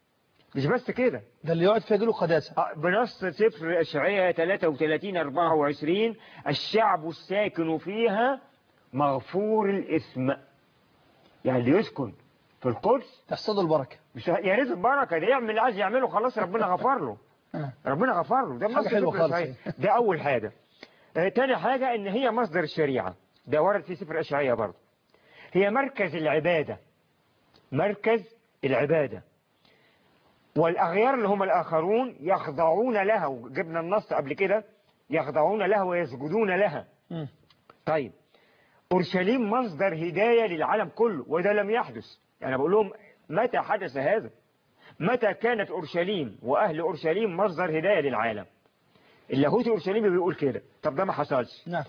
مش بس كده ده اللي يقعد فيها يجيله قداسة آه، بنص سفر اشعياء 33 24 الشعب الساكن فيها مغفور الإثم يعني اللي يسكن في القدس تحصد البركة مش يا ريت البركه ده يعمل اللي عايز يعمله خلاص ربنا غفر له آه. ربنا غفر له ده حاجة مصدر حلوة سفر خالص. إشعياء. ده أول حاجة آه، تاني حاجة إن هي مصدر الشريعة ده ورد في سفر أشعياء برضه هي مركز العبادة مركز العبادة والأغيار اللي هم الآخرون يخضعون لها وجبنا النص قبل كده يخضعون لها ويسجدون لها مم. طيب أورشليم مصدر هداية للعالم كله وده لم يحدث يعني بقول لهم متى حدث هذا متى كانت أورشليم وأهل أورشليم مصدر هداية للعالم اللاهوتي أورشليم بيقول كده طب ده ما حصلش نعم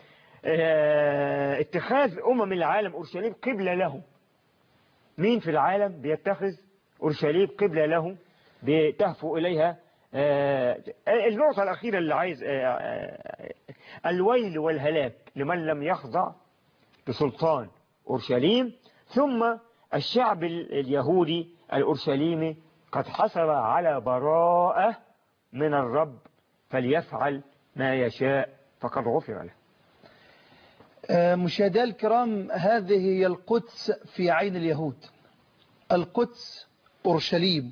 آه، اتخاذ أمم العالم أورشليم قبلة له مين في العالم بيتخذ أورشليم قبلة له بتهفو إليها آه، النقطة الأخيرة اللي عايز آه، آه، الويل والهلاك لمن لم يخضع لسلطان أورشليم ثم الشعب ال- اليهودي الأورشليمي قد حصل على براءة من الرب فليفعل ما يشاء فقد غفر له آه، مشاهدينا الكرام هذه هي القدس في عين اليهود القدس أورشليم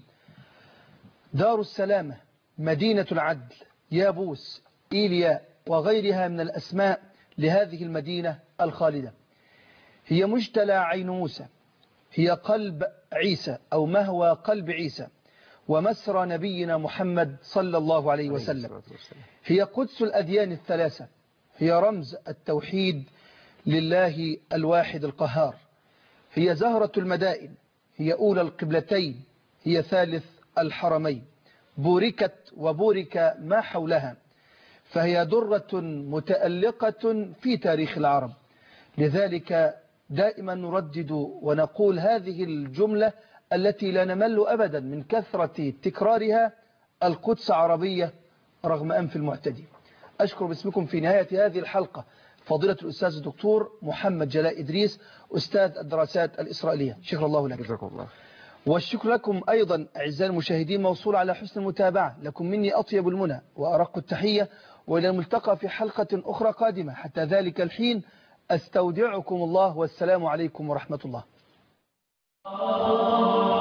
دار السلامة مدينة العدل يابوس إيليا وغيرها من الأسماء لهذه المدينة الخالدة هي مجتلى عين موسى هي قلب عيسى أو مهوى قلب عيسى ومسرى نبينا محمد صلى الله عليه وسلم هي قدس الأديان الثلاثة هي رمز التوحيد لله الواحد القهار هي زهرة المدائن هي أولى القبلتين هي ثالث الحرمين بوركت وبورك ما حولها فهي درة متألقة في تاريخ العرب لذلك دائما نردد ونقول هذه الجملة التي لا نمل أبدا من كثرة تكرارها القدس عربية رغم أنف المعتدي أشكر باسمكم في نهاية هذه الحلقة فضيلة الأستاذ الدكتور محمد جلاء إدريس أستاذ الدراسات الإسرائيلية شكر الله لك جزاكم الله والشكر لكم أيضا أعزائي المشاهدين موصول على حسن المتابعة لكم مني أطيب المنى وأرق التحية وإلى الملتقى في حلقة أخرى قادمة حتى ذلك الحين أستودعكم الله والسلام عليكم ورحمة الله